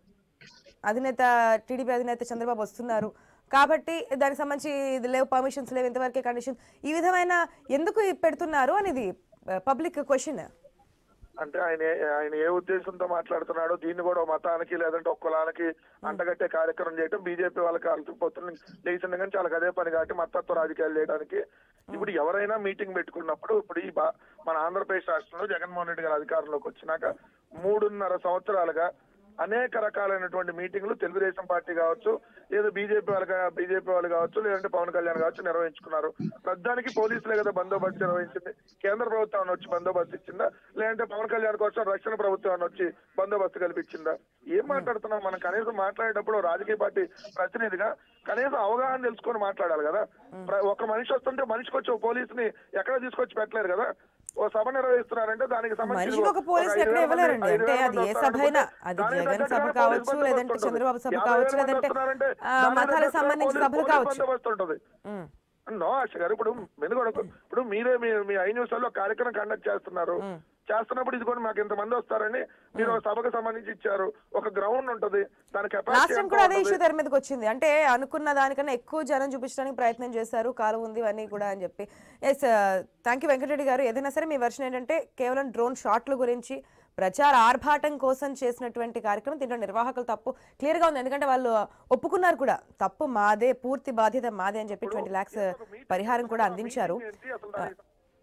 అధినేత టీడీపీ అధినేత చంద్రబాబు వస్తున్నారు కాబట్టి దానికి సంబంధించి ఇది లేవు పర్మిషన్స్ లేవు ఇంతవరకే కండిషన్ ఈ విధమైన ఎందుకు ఇది పెడుతున్నారు అనేది పబ్లిక్ క్వశ్చన్ అంటే ఆయన ఏ- ఆయన ఏ ఉద్దేశంతో మాట్లాడుతున్నాడో దీన్ని కూడా ఒక మతానికి లేదంటే ఒక కులానికి అంటగట్టే కార్యక్రమం చేయడం బీజేపీ వాళ్ళకి అలసిపోతుంది లేచిన కానీ చాలా అదే పని కాబట్టి మతత్వ రాజకీయాలు చేయడానికి ఇప్పుడు ఎవరైనా మీటింగ్ పెట్టుకున్నప్పుడు ఇప్పుడు ఈ బా- మన ఆంధ్రప్రదేశ్ రాష్ట్రంలో జగన్మోహన్ రెడ్డి గారు అధికారంలోకి వచ్చినాక మూడున్నర సంవత్సరాలుగా అనేక రకాలైనటువంటి మీటింగ్లు తెలుగుదేశం పార్టీ కావచ్చు లేదా బీజేపీ వాళ్ళు కా- బీజేపీ వాళ్ళు కావచ్చు లేదంటే పవన్ కళ్యాణ్ కావచ్చు నిర్వహించుకున్నారు ప్రధానికి పోలీసులే కదా బందోబస్తు నిర్వహించింది కేంద్ర ప్రభుత్వం వచ్చి బందోబస్తు ఇచ్చిందా లేదంటే పవన్ కళ్యాణ్ కోసం రక్షణ ప్రభుత్వం వచ్చి బందోబస్తు కల్పించిందా ఏం మాట్లాడుతున్నాం మనం కనీసం మాట్లాడేటప్పుడు రాజకీయ పార్టీ ప్రతినిధిగా కనీసం అవగాహన తెలుసుకొని మాట్లాడాలి కదా ప్ర- ఒక మనిషి వస్తుంటే మనిషికి వచ్చి ఒక పోలీసుని ఎక్కడ తీసుకొచ్చి పెట్టలేరు కదా ఓ సభ నిర్వహిస్తున్నారంటే దానికి సంబంధించి మనిషికి ఒక పోలీసు ఐదు ఎక్కడ వేల ఇవ్వలేరండి మంది- అంటే ఐదు వేల అది మంది ఏ వస్తారనుకుంటే సభ అయినా అది దానికి జగన్ తగ్గట్టుగా సభ పోలీస్ కావచ్చు బందోబస్తు లేదంటే ఉంటుంది. చంద్రబాబు సభ యాభై కావచ్చు వేల మంది లేదంటే వస్తున్నారంటే ఆ, దానికి మతాలకు తగ్గట్టుగా సంబంధించి పోలీస్- సభలు పోలీస్ కావచ్చు బందోబస్తు ఉంటుంది ఉమ్, నో ఆశ గారు ఇప్పుడు మెనుగొడకు ఇప్పుడు మీరే మీ మీ ఐ న్యూస్ లో కార్యక్రమం కండక్ట్ చేస్తున్నారు చేస్తున్నప్పుడు ఇది కూడా మాకు ఇంతమంది వస్తారని మీరు ఒక సభకు సంబంధించి ఇచ్చారు ఒక గ్రౌండ్ ఉంటది దాని లాస్ట్ కెపాసిటీ టైం కూడా అదే ఇష్యూ తెర మీదకి వచ్చింది అంటే అనుకున్న దానికన్నా ఎక్కువ జనం చూపించడానికి ప్రయత్నం చేశారు కాలు ఉంది అన్నీ కూడా అని చెప్పి ఎస్ థ్యాంక్ యూ వెంకటరెడ్డి గారు ఏదైనా సరే మీ వర్షన్ ఏంటంటే కేవలం డ్రోన్ షాట్ల గురించి ప్రచార ఆర్భాటం కోసం చేసినటువంటి కార్యక్రమం దీంట్లో నిర్వాహకులు తప్పు క్లియర్ గా ఉంది ఎందుకంటే వాళ్ళు ఒప్పుకున్నారు కూడా తప్పు మాదే పూర్తి బాధ్యత మాదే అని చెప్పి ట్వంటీ ల్యాక్స్ పరిహారం కూడా అందించారు అసలు దాని-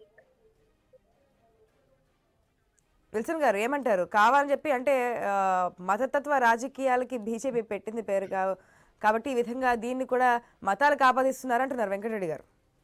విల్సన్ గారు ఏమంటారు కావాలని చెప్పి అంటే ఆ, మతతత్వ రాజకీయాలకి బీజేపీ పెట్టింది పేరు కా- కాబట్టి ఈ విధంగా దీన్ని కూడా మతాలకు ఆపాదిస్తున్నారు అంటున్నారు వెంకటరెడ్డి గారు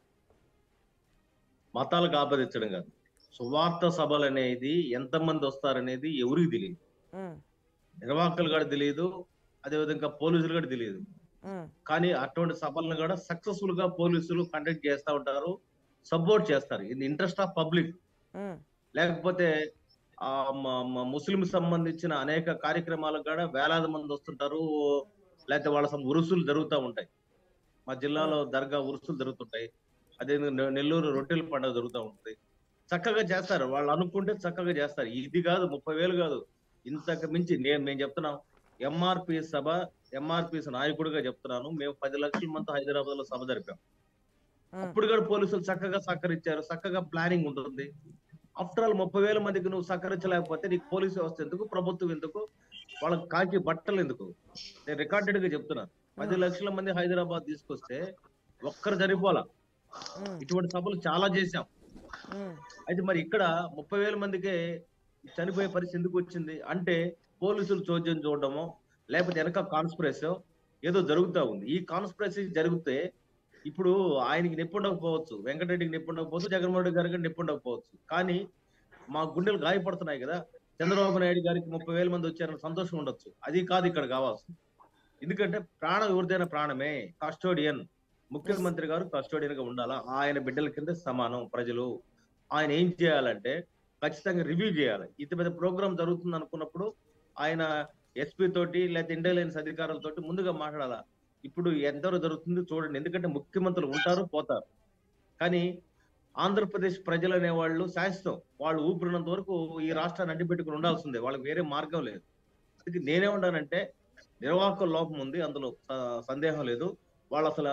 మతాలకు ఆపాదించడం కాదు సువార్త సభలు అనేది ఎంతమంది వస్తారనేది ఎవరికి తెలియదు ఉమ్, నిర్వాహకులు కూడా తెలియదు అదేవిధంగా పోలీసులు కూడా తెలియదు ఉమ్, కానీ అటువంటి సభలను కూడా సక్సెస్ఫుల్ గా పోలీసులు కండక్ట్ చేస్తూ ఉంటారు సపోర్ట్ చేస్తారు in interest of public um, లేకపోతే ఆ మ- మ- ముస్లిం సంబంధించిన అనేక కార్యక్రమాలకు కూడా వేలాది మంది వస్తుంటారు లేకపోతే వాళ్ళ సం- ఉరుసులు జరుగుతూ ఉంటాయి మా జిల్లాలో దర్గా ఉరుసులు జరుగుతుంటాయి అదే నె- నెల్లూరు రొట్టెల పండుగ జరుగుతూ ఉంటుంది చక్కగా చేస్తారు వాళ్ళు అనుకుంటే చక్కగా చేస్తారు ఇది కాదు ముప్పై వేలు కాదు ఇంతకు మించి నేను నేను చెప్తున్నాం ఎంఆర్పి సభ ఎంఆర్పిఎస్ నాయకుడిగా చెప్తున్నాను మేము పది లక్షల మంది హైదరాబాద్ లో సభ జరిపాం ఉమ్. అప్పుడు కూడా పోలీసులు చక్కగా సహకరించారు చక్కగా ప్లానింగ్ ఉంటుంది ఆఫ్టర్ ఆల్ ముప్పై వేల మందికి నువ్వు సహకరించలేకపోతే నీకు పోలీసు వ్యవస్థ ఎందుకు ప్రభుత్వం ఎందుకు వాళ్ళకి కాకి బట్టలు ఎందుకు నేను రికార్డెడ్ గా చెప్తున్నా పది లక్షల మంది హైదరాబాద్ తీసుకొస్తే ఒక్కరు సరిపోలా ఉమ్, ఇటువంటి సభలు చాలా చేశాం ఉమ్, అయితే మరి ఇక్కడ ముప్పై వేల మందికే చనిపోయే పరిస్థితి ఎందుకు వచ్చింది అంటే పోలీసులు చోద్యం చూడడమో లేకపోతే వెనక కాన్స్పిరసీ ఏదో జరుగుతా ఉంది ఈ కాన్స్పిరసీ జరిగితే ఇప్పుడు ఆయనకి నొప్పి ఉండకపోవచ్చు వెంకటరెడ్డికి నొప్పి ఉండకపోవచ్చు జగన్మోహన్ రెడ్డి గారికి నొప్పి ఉండకపోవచ్చు కానీ మా గుండెలు గాయపడుతున్నాయి కదా చంద్రబాబు నాయుడు గారికి ముప్పై వేల మంది వచ్చారని సంతోషం ఉండొచ్చు అది కాదు ఇక్కడ కావాల్సింది ఎందుకంటే ప్రాణం ఎవరిదైనా ప్రాణమే కస్టోడియన్ ముఖ్యమంత్రి గారు కస్టోడియన్ గా ఉండాలా ఆయన బిడ్డల కింద సమానం ప్రజలు ఆయన ఏం చేయాలంటే ఖచ్చితంగా రివ్యూ చేయాలి ఇంత పెద్ద ప్రోగ్రామ్ జరుగుతుంది అనుకున్నప్పుడు ఆయన ఎస్పీ తోటి లేకపోతే ఇంటెలిజెన్స్ అధికారులతోటి ముందుగా మాట్లాడాలా ఇప్పుడు ఎంతవరకు జరుగుతుంది చూడండి ఎందుకంటే ముఖ్యమంత్రులు ఉంటారు పోతారు కానీ ఆంధ్రప్రదేశ్ ప్రజలు అనేవాళ్ళు శాశ్వతం వాళ్ళు ఊపిరినంత వరకు ఈ రాష్ట్రాన్ని అడ్డుపెట్టుకుని ఉండాల్సిందే వాళ్ళకి వేరే మార్గం లేదు అందుకే నేనేమంటానంటే నిర్వాహక లోపం ఉంది అందులో స- సందేహం లేదు వాళ్ళు అసలు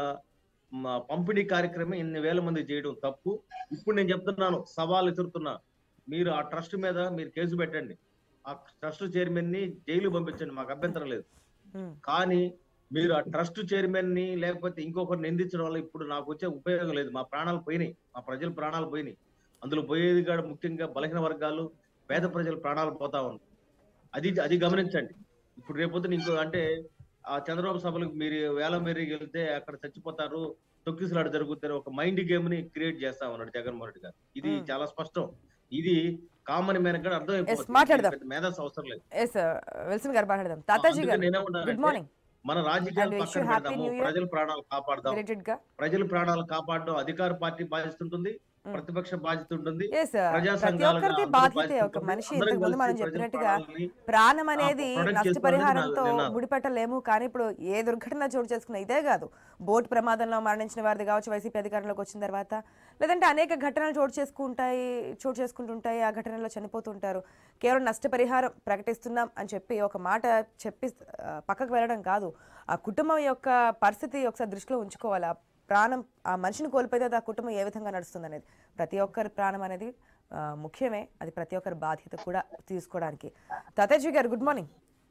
మ- పంపిణీ కార్యక్రమం ఇన్ని వేల మంది చేయడం తప్పు ఇప్పుడు నేను చెప్తున్నాను సవాల్ ఎదురుతున్నా మీరు ఆ ట్రస్ట్ మీద మీరు కేసు పెట్టండి ఆ ట్రస్ట్ చైర్మన్ ని జైలు పంపించండి మాకు అభ్యంతరం లేదు ఉమ్, కానీ మీరు ఆ ట్రస్ట్ చైర్మన్ ని లేకపోతే ఇంకొకరిని నిందించడం వల్ల ఇప్పుడు నాకు వచ్చే ఉపయోగం లేదు మా ప్రాణాలు పోయినాయి మా ప్రజల ప్రాణాలు పోయినాయి అందులో పోయేది కూడా ముఖ్యంగా బలహీన వర్గాలు పేద ప్రజల ప్రాణాలు పోతా ఉంది అది అది గమనించండి ఇప్పుడు రేపొద్దున ఇంకో అంటే ఆ చంద్రబాబు సభలకు మీరు వేల మేరీ వెళ్తే అక్కడ చచ్చిపోతారు తొక్కిసలాట జరుగుతారు ఒక మైండ్ గేమ్ ని క్రియేట్ చేస్తా ఉన్నాడు జగన్మోహన్ రెడ్డి గారు ఇది Hmm. చాలా స్పష్టం ఇది కామన్ మ్యాన్ కూడా అర్థం Yes, మాట్లాడదాం. అయిపోతుంది మేధాస్ అవసరం లేదు ఎస్ విల్సన్ గారు మాట్లాడదాం తాతాజీ అందుకే గారు నేనేమంటానంటే, గుడ్ మార్నింగ్ మన రాజకీయాలు And wish పక్కన you happy పెడదాము new year. ప్రజల ప్రాణాలు కాపాడదాం రిలేటెడ్ గా ప్రజల ప్రాణాలు కాపాడడం అధికార పార్టీ బాధ్యత ఉంటుంది Mm. ప్రతిపక్ష బాధ్యత ఉంటుంది ఎస్ ప్రజా ప్రతి సంఘాలుగా ఒక్కరిది అందరూ బాధ్యతే బాధ్యత ఒక ఉంటుంది. మనిషి అందరం ఇంతకు ముందు కలిసి మనం ప్రజల చెప్పినట్టుగా ప్రాణాలని ప్రాణం అనేది ప్రొటెక్ట్ నష్టపరిహారంతో చేసుకోవాలని నినాదం. ముడిపెట్టలేము కానీ ఇప్పుడు ఏ దుర్ఘటన చోటు చేసుకున్న ఇదే కాదు బోట్ ప్రమాదంలో మరణించిన వారిది కావచ్చు వైసీపీ అధికారంలోకి వచ్చిన తర్వాత లేదంటే అనేక ఘటనలు చోటు చేసుకుంటాయి చోటు చేసుకుంటుంటాయి ఆ ఘటనలో చనిపోతుంటారు కేవలం నష్టపరిహారం ప్రకటిస్తున్నాం అని చెప్పి ఒక మాట చెప్పి ఆ, పక్కకు వెళ్ళడం కాదు ఆ కుటుంబం యొక్క పరిస్థితి ఒకసారి దృష్టిలో ఉంచుకోవాలి ఆ ప్రాణం ఆ మనిషిని కోల్పోతే అది ఆ కుటుంబం ఏ విధంగా నడుస్తుంది అనేది ప్రతి ఒక్కరి ప్రాణం అనేది ఆ, ముఖ్యమే అది ప్రతి ఒక్కరి బాధ్యత కూడా తీసుకోవడానికి తాతాజీ గారు గుడ్ మార్నింగ్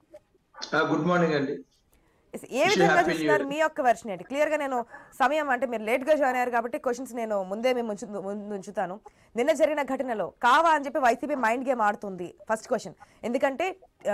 గుడ్ మార్నింగ్ అండి Yes, ఏ Wish you విధంగా happy new చూస్తున్నారు year. మీ యొక్క వెర్షన్ ఏంటి క్లియర్ గా నేను సమయం అంటే మీరు లేట్ గా జాయిన్ అయ్యారు కాబట్టి క్వశ్చన్స్ నేను ముందే మేము ఉంచు ముందు ఉంచుతాను నిన్న జరిగిన ఘటనలో కావా అని చెప్పి వైసీపీ మైండ్ గేమ్ ఆడుతుంది ఫస్ట్ క్వశ్చన్ ఎందుకంటే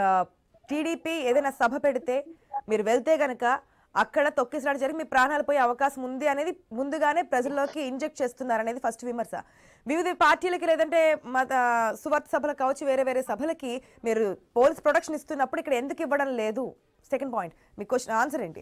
టీడీపీ ఏదైనా సభ పెడితే మీరు వెళ్తే గనక అక్కడ తొక్కిసలాట జరిగి మీ ప్రాణాలు పోయే అవకాశం ఉంది అనేది ముందుగానే ప్రజల్లోకి ఇంజెక్ట్ చేస్తున్నారు అనేది ఫస్ట్ విమర్శ వివిధ పార్టీలకి లేదంటే మత సువార్త సభలకు కావచ్చు వేరే వేరే సభలకి మీరు పోలీస్ ప్రొటెక్షన్ ఇస్తున్నప్పుడు ఇక్కడ ఎందుకు ఇవ్వడం లేదు సెకండ్ పాయింట్ మీ క్వశ్చన్ ఆన్సర్ ఏంటి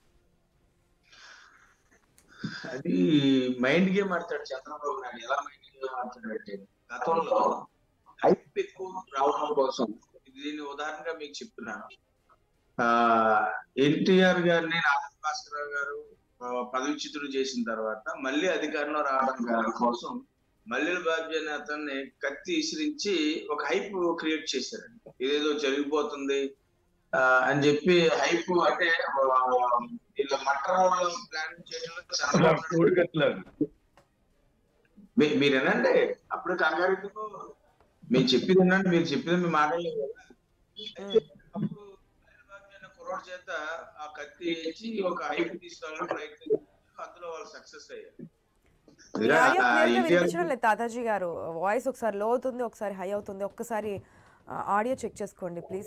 అది మైండ్ గేమ్ ఆడతాడు చంద్రబాబు నాయుడు ఎలా మైండ్ గేమ్ ఆడతాడు అంటే గతంలో హైప్ ఎక్కువ రావడం కోసం దీన్ని ఉదాహరణగా మీకు చెప్తున్నాను ఆ ఎన్టీఆర్ గారిని నారాయణ భాస్కరరావు గారు ఆ, పదవిచ్యుతుడు చేసిన తర్వాత మళ్ళీ అధికారంలో రావడం గా- కోసం మల్లెల బాబు అనే అతన్ని కత్తి ఇసిరించి ఒక హైప్ క్రియేట్ చేశారండి ఇదేదో జరిగిపోతుంది ఆ, అని చెప్పి హైప్ అంటే ఆ, వీళ్ళ మట్ర ప్లాన్ చేయడంలో చంద్రబాబు నాయుడు ఊడికట్లాడు మీ- మీరు వినండి అప్పుడు కంగారు ఎందుకు మీరు చెప్పింది వినండి మీరు చెప్పింది మీ మాటలేదు కదా అయితే అప్పుడు హైదరాబాద్ అనే కుర్రోడి చేత ఆ కత్తి ఇచ్చి ఒక హైప్ తీసుకోవాలని ప్రయత్నం చేశారు. అందులో వాళ్ళు సక్సెస్ అయ్యారు మీ ఇలా, ఆడియో ఆ, క్లియర్ గా ఎన్టీఆర్ వినిపించడం లేదు తాతాజీ గారు వాయిస్ ఒకసారి లో అవుతుంది ఒకసారి హై అవుతుంది ఒక్కసారి ఆడియో చెక్ చేసుకోండి ప్లీజ్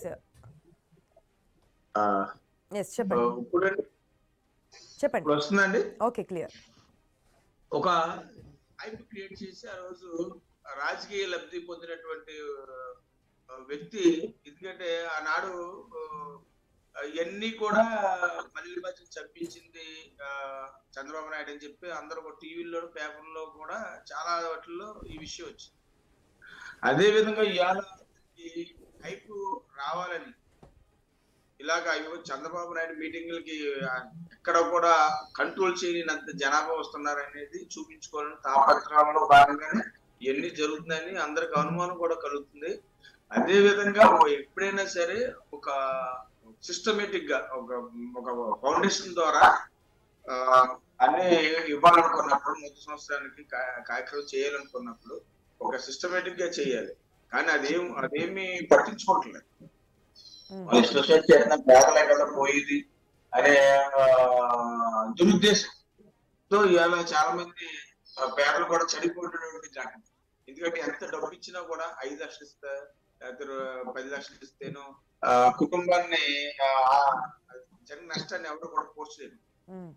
ఆ, ఎస్ చెప్పండి ఇప్పుడు చెప్పండి ఇప్పుడు వస్తుందండి ఓకే క్లియర్ ఒక హైప్ క్రియేట్ చేసి ఆ రోజు రాజకీయ లబ్ధి పొందినటువంటి ఆ, వ్యక్తి ఎందుకంటే ఆనాడు ఆ, ఇవన్నీ కూడా మళ్ళీ మధ్య చంపించింది ఆ, చంద్రబాబు నాయుడు అని చెప్పి అందరూ టీవీలో పేపర్లో కూడా చాలా వాటిల్లో ఈ విషయం వచ్చింది అదే విధంగా ఇవాళ ఈ హైప్ రావాలని ఇలాగ అయ్యో చంద్రబాబు నాయుడు మీటింగ్లకి ఆ, ఎక్కడ కూడా కంట్రోల్ చేయలేనంత జనాభా వస్తున్నారు అనేది చూపించుకోవాలని తాపత్రయంలో భాగంగానే ఇవన్నీ జరుగుతుందని అందరికి అనుమానం కూడా కలుగుతుంది అదే విధంగా ఓ- ఎప్పుడైనా సరే ఒక సిస్టమేటిక్ గా ఒక ఒక ఫౌండేషన్ ద్వారా ఆ, అన్ని ఇవ్వాలనుకున్నప్పుడు మొదటి సంవత్సరానికి కా- కార్యక్రమం చేయాలనుకున్నప్పుడు ఒక సిస్టమేటిక్ గా చేయాలి కానీ అదేం అదేమి పట్టించుకోవట్లేదు ఉమ్, వాళ్ళు ఇష్టం వచ్చినట్టు చేసిన పేదలే కదా పోయేది అనే ఆ, దురుద్దేశంతో ఇవాళ చాలా మంది ఆ, పేదలు కూడా చనిపోయినటువంటి ఘటన ఎందుకంటే ఎంత డబ్బు ఇచ్చినా కూడా ఐదు లక్షలు ఇస్తే లేకపోతే రూ- పది లక్షలు ఇస్తేనో ఆ, కుటుంబాన్ని ఆ, ఆ, జరిగిన నష్టాన్ని ఎవరు కూడా పోర్చలేరు ఉమ్,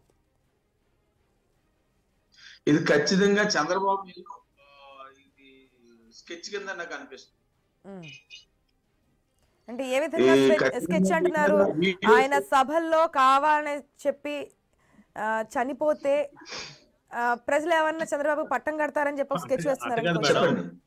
ఇది ఖచ్చితంగా చంద్రబాబు నాయుడు, ఆ, ఇది స్కెచ్ కింద నాకు అనిపిస్తుంది ఉమ్. అంటే ఏ విధంగా ఈ స్కెచ్- ఖచ్చితంగా స్కెచ్ అంటున్నారు వీడియోస్- ఆయన సభల్లో కావాలని చెప్పి ఆ, చనిపోతే ఆ, ప్రజలు ఏమన్నా చంద్రబాబు పట్టం కడతారని చెప్పి ఒక స్కెచ్ అట్ట వేస్తున్నారు కాదు అనుకోవచ్చు. మేడం. చెప్పండి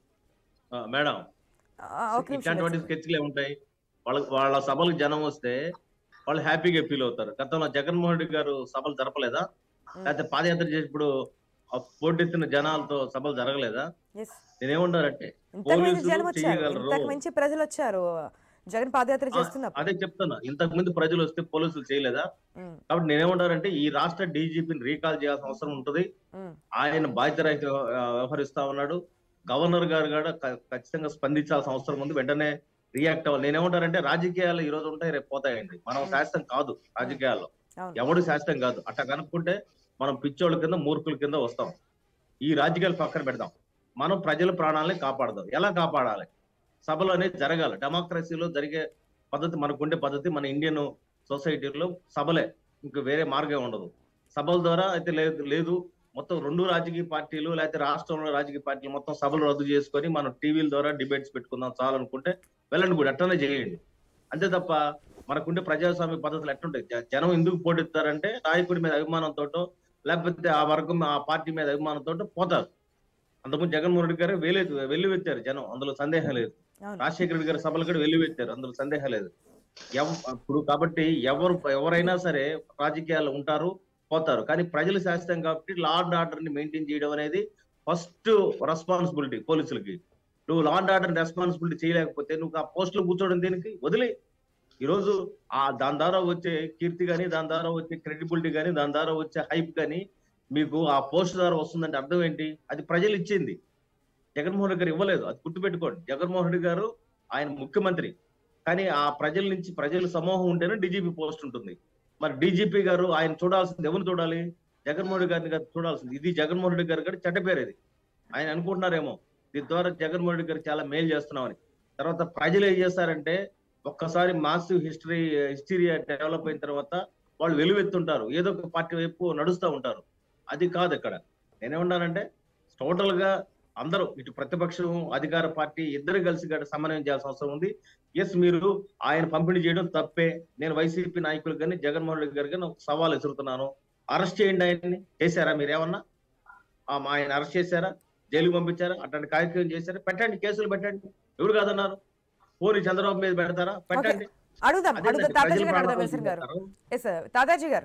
ఆ, మేడం ఆ, ఒక నిమిషం ఇట్లాంటి వేసుకోండి. స్కెచ్లు ఉంటాయి వాళ్ళ వాళ్ళ సభలకు జనం వస్తే వాళ్ళు హ్యాపీగా ఫీల్ అవుతారు గతంలో జగన్మోహన్ రెడ్డి గారు సభలు జరపలేదా ఉమ్, లేకపోతే పాదయాత్ర చేసినప్పుడు ఆ పోటెత్తిన జనాలతో సభలు జరగలేదా yes. నేనేమంటారంటే ఇంతకు మించి పోలీసులు జనం వచ్చారు చేయగలరు. ఇంతకు మించి ప్రజలు వచ్చారు జగన్ పాదయాత్ర ఆ, చేస్తున్నప్పుడు అదే చెప్తున్నా ఇంతకు ముందు ప్రజలు వస్తే పోలీసులు చేయలేదా ఉమ్, కాబట్టి నేనేమంటారంటే ఈ రాష్ట్ర డీజీపీని రీకాల్ చేయాల్సిన అవసరం ఉంటుంది ఉమ్, ఆయన బాధ్యత వ్యవహరిస్తా ఉన్నాడు గవర్నర్ గారు కూడా క- ఖచ్చితంగా స్పందించాల్సిన అవసరం ఉంది వెంటనే రియాక్ట్ అవ్వాలి నేనేమంటారంటే రాజకీయాలు ఈ రోజు ఉంటాయి రేపు పోతాయండి మనం శాస్త్రం కాదు రాజకీయాల్లో అవును ఎవడు శాస్త్రం కాదు అట్లా కనుక్కుంటే మనం పిచ్చోళ్ళ కింద మూర్ఖుల కింద వస్తాం ఈ రాజకీయాలు పక్కన పెడదాం మనం ప్రజల ప్రాణాలని కాపాడదాం ఎలా కాపాడాలి సభలు అనేది జరగాలి డెమోక్రసీలో జరిగే పద్ధతి మనకుండే పద్ధతి మన ఇండియన్ సొసైటీలో సభలే ఇంకా వేరే మార్గం ఉండదు సభల ద్వారా అయితే లేదు లేదు మొత్తం రెండు రాజకీయ పార్టీలు లేకపోతే రాష్ట్రంలో రాజకీయ పార్టీలు మొత్తం సభలు రద్దు చేసుకొని మనం టీవీల ద్వారా డిబేట్స్ పెట్టుకుందాం చాలనుకుంటే వెళ్ళండి కూడా అట్లనే చేయండి అంతే తప్ప మనకుండే ప్రజాస్వామ్య పద్ధతులు ఎట్లుంటాయి జ- జనం ఎందుకు పోటెత్తారంటే నాయకుడి మీద అభిమానంతో లేకపోతే ఆ వర్గం ఆ పార్టీ మీద అభిమానంతో పోతారు అంతకుముందు జగన్మోహన్ రెడ్డి గారు వెళ్ళి వెళ్లివెత్తారు జనం అందులో సందేహం లేదు అవును రాజశేఖర రెడ్డి గారి సభలు కూడా వెళ్లివెత్తారు అందులో సందేహం లేదు ఎవ- ఇప్పుడు కాబట్టి ఎవరు ఎవరైనా సరే రాజకీయాలు ఉంటారు పోతారు కానీ ప్రజలు శాస్త్రం కాబట్టి లా అండ్ ఆర్డర్ ని మెయింటైన్ చేయడం అనేది ఫస్ట్ రెస్పాన్సిబిలిటీ పోలీసులకి నువ్వు లా అండ్ ఆర్డర్ రెస్పాన్సిబిలిటీ చేయలేకపోతే నువ్వు ఆ పోస్టులు కూర్చోవడం దేనికి వదిలే ఈ రోజు ఆ దాని ద్వారా వచ్చే కీర్తి కానీ దాని ద్వారా వచ్చే క్రెడిబిలిటీ కానీ దాని ద్వారా వచ్చే హైప్ కానీ మీకు ఆ పోస్ట్ ద్వారా వస్తుందంటే అర్థం ఏంటి అది ప్రజలు ఇచ్చింది జగన్మోహన్ రెడ్డి గారు ఇవ్వలేదు అది గుర్తుపెట్టుకోండి జగన్మోహన్ రెడ్డి గారు ఆయన ముఖ్యమంత్రి కానీ ఆ ప్రజల నుంచి ప్రజల సమూహం ఉంటేనే డీజీపీ పోస్ట్ ఉంటుంది మరి డీజీపీ గారు ఆయన చూడాల్సింది ఎవరు చూడాలి జగన్మోహన్ రెడ్డి గారిని గారు చూడాల్సింది ఇది జగన్మోహన్ రెడ్డి గారి కూడా చెడ్డ పేరు ఇది ఆయన అనుకుంటున్నారేమో దీని ద్వారా జగన్మోహన్ రెడ్డి గారు చాలా మేలు చేస్తున్నామని తర్వాత ప్రజలు ఏం చేస్తారంటే ఒక్కసారి మాసివ్ హిస్టరీ హిస్టీరియా డెవలప్ అయిన తర్వాత వాళ్ళు వెలువెత్తుంటారు ఏదో ఒక పార్టీ వైపు నడుస్తూ ఉంటారు అది కాదు ఇక్కడ నేనేమన్నానంటే టోటల్ గా అందరూ ఇటు ప్రతిపక్షం అధికార పార్టీ ఇద్దరు కలిసి గడ సమన్వయం చేయాల్సిన అవసరం ఉంది ఎస్ మీరు ఆయన పంపిణీ చేయడం తప్పే నేను వైసీపీ నాయకులు కానీ జగన్మోహన్ రెడ్డి గారు కానీ ఒక సవాల్ ఎదురుతున్నాను అరెస్ట్ చేయండి ఆయన్ని చేశారా మీరు ఏమన్నా ఆ, మా ఆయన అరెస్ట్ చేశారా జైలుకి పంపించారా అట్లాంటి కార్యక్రమం చేశారా పెట్టండి కేసులు పెట్టండి ఎవరు కాదన్నారు పోనీ చంద్రబాబు మీద పెడతారా పెట్టండి అడుగుదాం అదేనండి, అడుగుదాం తాతాజీ ప్రజల గారు అడుగుదాం ప్రాణాలు విల్సన్ గారు తీస్తారు. ఎస్ తాతాజీ గారు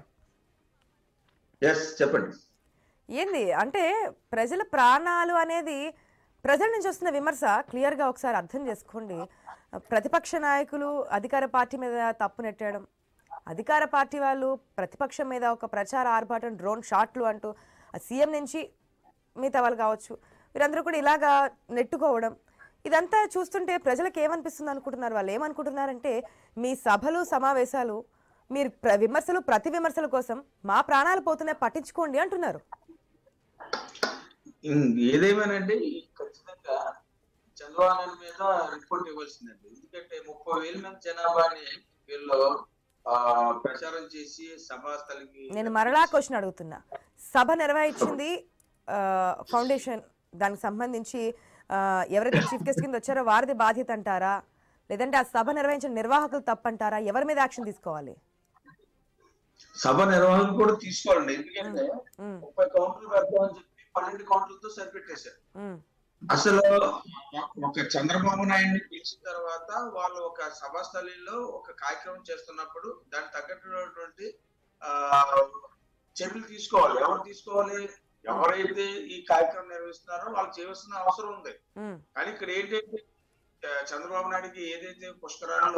ఎస్ చెప్పండి ఏంది అంటే ప్రజల ప్రాణాలు అనేది ప్రజల నుంచి వస్తున్న విమర్శ క్లియర్గా ఒకసారి అర్థం చేసుకోండి ప్రతిపక్ష నాయకులు అధికార పార్టీ మీద తప్పు నెట్టడం అధికార పార్టీ వాళ్ళు ప్రతిపక్షం మీద ఒక ప్రచార ఆర్భాటం డ్రోన్ షాట్లు అంటూ ఆ సీఎం నుంచి మిగతా వాళ్ళు కావచ్చు వీరందరూ కూడా ఇలాగా నెట్టుకోవడం ఇదంతా చూస్తుంటే ప్రజలకు ఏమనిపిస్తుంది అనుకుంటున్నారు వాళ్ళు ఏమనుకుంటున్నారంటే మీ సభలు సమావేశాలు మీరు ప్ర- విమర్శలు ప్రతి విమర్శల కోసం మా ప్రాణాలు పోతున్నాయి పట్టించుకోండి అంటున్నారు ఉమ్, ఏదేమైనండి ఖచ్చితంగా చంద్రబాబు నాయుడు మీద రిపోర్ట్ ఇవ్వాల్సిందండి ఎందుకంటే ముప్పై వేల మంది జనాభాని వీళ్ళు ఆ ప్రచారం చేసి సభా స్థలికి నేను మరలా క్వశ్చన్ అడుగుతున్నా సభ నిర్వహించింది ఆ, ఫౌండేషన్ దానికి సంబంధించి ఆ, ఎవరైతే చీఫ్ గెస్ట్ కింద వచ్చారో వారిది బాధ్యత అంటారా లేదంటే ఆ సభ నిర్వహించిన నిర్వాహకులు తప్పంటారా ఎవరి మీద యాక్షన్ తీసుకోవాలి సభ నిర్వహణ కూడా తీసుకోవాలండి ఎందుకంటే ఉమ్, ముప్పై కౌంటర్లు పెడతామని చెప్పి పన్నెండు కౌంటర్లతో సరిపెట్టేశారు ఉమ్, అసలు ఒక చంద్రబాబు నాయుడిని పిలిచిన తర్వాత వాళ్ళు ఒక సభా స్థలిలో ఒక కార్యక్రమం చేస్తున్నప్పుడు దానికి తగ్గట్టున్నటువంటి ఆ చర్యలు తీసుకోవాలి ఎవరు తీసుకోవాలి ఎవరైతే ఈ కార్యక్రమం నిర్వహిస్తున్నారో వాళ్ళు చేయవలసిన అవసరం ఉంది ఉమ్, కానీ ఇక్కడ ఏంటంటే ఆ, చంద్రబాబు నాయుడికి ఏదైతే పుష్కరాల్లో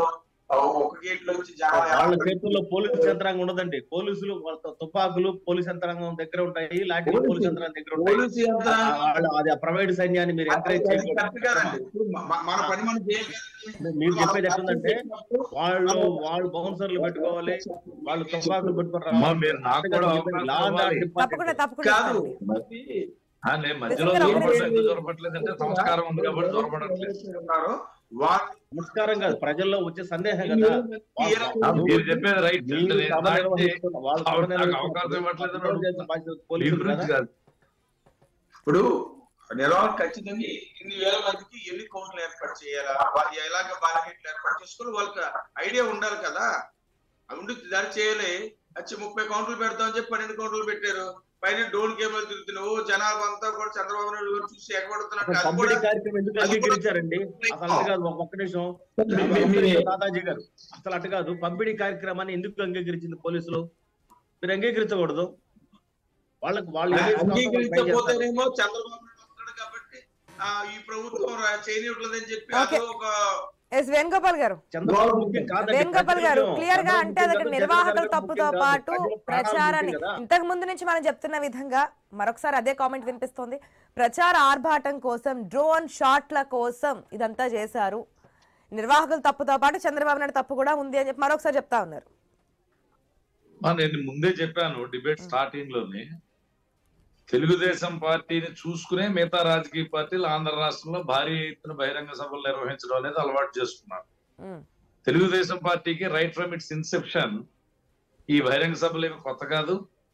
ఆ ఒక గేట్ లో వచ్చి జనం వాళ్ళ ఎలా- చేతుల్లో పోలీసు యంత్రాంగం ఉండదండి పోలీసులు వాళ్ళ తుపాకులు పోలీసు యంత్రాంగం దగ్గర ఉంటాయి లాఠీలు పోలీసు యంత్రాంగం దగ్గర ఉంటాయి పోలీసు యంత్రాంగం వాళ్ళు అది ఆ ప్రైవేట్ సైన్యాన్ని మీరు ఎంకరేజ్ అది కరెక్ట్ కాదండి. ఇప్పుడు మ- మన పని మనం చేయాలి మీరు చెప్పేది ఎట్లుందంటే వాళ్ళు వాళ్ళు బౌన్సర్లు పెట్టుకోవాలి వాళ్ళు తుపాకులు పెట్టుకుని అమ్మా, రావాలి. మీరు నాకు కూడా అవకాశం Law and order ఇవ్వాలి. department. తప్పకుండా తప్పకుండా కాదు ఇస్తానండి. ఆ, నేను మధ్యలో నిజంగా దూరపడలేదు రమణ ఎందుకు దూరపడలేదంటే సంస్కారం ఉంది కాబట్టి దూరపడట్లేదు ఉన్నారు వాళ్ళు నమస్కారం కాదు ప్రజల్లో వచ్చే సందేహం కదా ఆ, మీరు చెప్పేది రైట్ మీరు నేను సభ దానికి నిర్వహిస్తున్న- వాళ్ళు సభ నాకు నిర్వహిస్తున్న అవకాశం ఇవ్వట్లేదు అని కంట్రోల్ చేసిన బాధ్యత దీని పోలీసులు గురించి కదా. కాదు ఇప్పుడు నిర్వహణ ఖచ్చితంగా ఇన్ని వేల మందికి ఎన్ని కౌంటర్లు ఏర్పాటు చేయాలా వాళ్ళు ఎలాగ బార్గెట్లు ఏర్పాటు చేసుకుని వాళ్ళకి ఐడియా ఉండాలి కదా అది ఉండి దాన్ని చేయలే వచ్చి ముప్పై కౌంటర్లు పెడతామని చెప్పి పన్నెండు కౌంటర్లు పెట్టారు పైన డోన్ కెమెరాలు తిరుగుతున్నాయి ఓ జనాభా అంతా కూడా చంద్రబాబు నాయుడు గారు చూసి ఎగబడుతున్నట్టు అసలు అది పంపిణీ కూడా కార్యక్రమం ఎందుకు అది కూడా- అంగీకరించారండి అసలు అటు కాదు ఒక ఒక్క నిమిషం మీ- మీ- మీ- దాదాజీ గారు అసలు అటు కాదు పంపిణీ కార్యక్రమాన్ని ఎందుకు అంగీకరించింది పోలీసులు మీరు అంగీకరించకూడదు వాళ్ళకి వాళ్ళు ఏం చేస్తారో వాళ్ళు ట్రై చేస్తారు. అంగీకరించకపోతేనేమో చంద్రబాబు నాయుడు వస్తాడు కాబట్టి ఆ, ఈ ప్రభుత్వం రా- చేయనివ్వట్లేదని చెప్పి ఓకే. అది ఒక ఎస్ వేణుగోపాల్ గారు చంద్రబాబు ముఖ్యం కాదండి. వేణుగోపాల్ గారు ప్రజలు క్లియర్ గా చంద్రబాబు అంటే అది ముఖ్యం కాదు, నిర్వాహకుల జగన్ తప్పుతో ముఖ్యం కాదు, పాటు ప్రజల ప్రాణాలు ప్రచారాన్ని ముఖ్యం కదా. ఇంతకు ముందు నుంచి మనం చెప్తున్న విధంగా మరొకసారి అదే కామెంట్ వినిపిస్తోంది ప్రచార ఆర్భాటం కోసం డ్రోన్ షాట్ల కోసం ఇదంతా చేశారు నిర్వాహకుల తప్పుతో పాటు చంద్రబాబు నాయుడు తప్పు కూడా ఉంది అని చెప్పి మరొకసారి చెప్తా ఉన్నారు ఆ, నేను ముందే చెప్పాను డిబేట్ స్టార్టింగ్ లోనే తెలుగుదేశం పార్టీని చూసుకునే మిగతా రాజకీయ పార్టీలు ఆంధ్ర రాష్ట్రంలో భారీ ఎత్తున బహిరంగ సభలు నిర్వహించడం అనేది అలవాటు చేసుకున్నారు ఉమ్, తెలుగుదేశం పార్టీకి రైట్ ఫ్రమ్ ఇట్స్ ఇన్సెప్షన్ ఈ బహిరంగ సభలు ఏమి కొత్త కాదు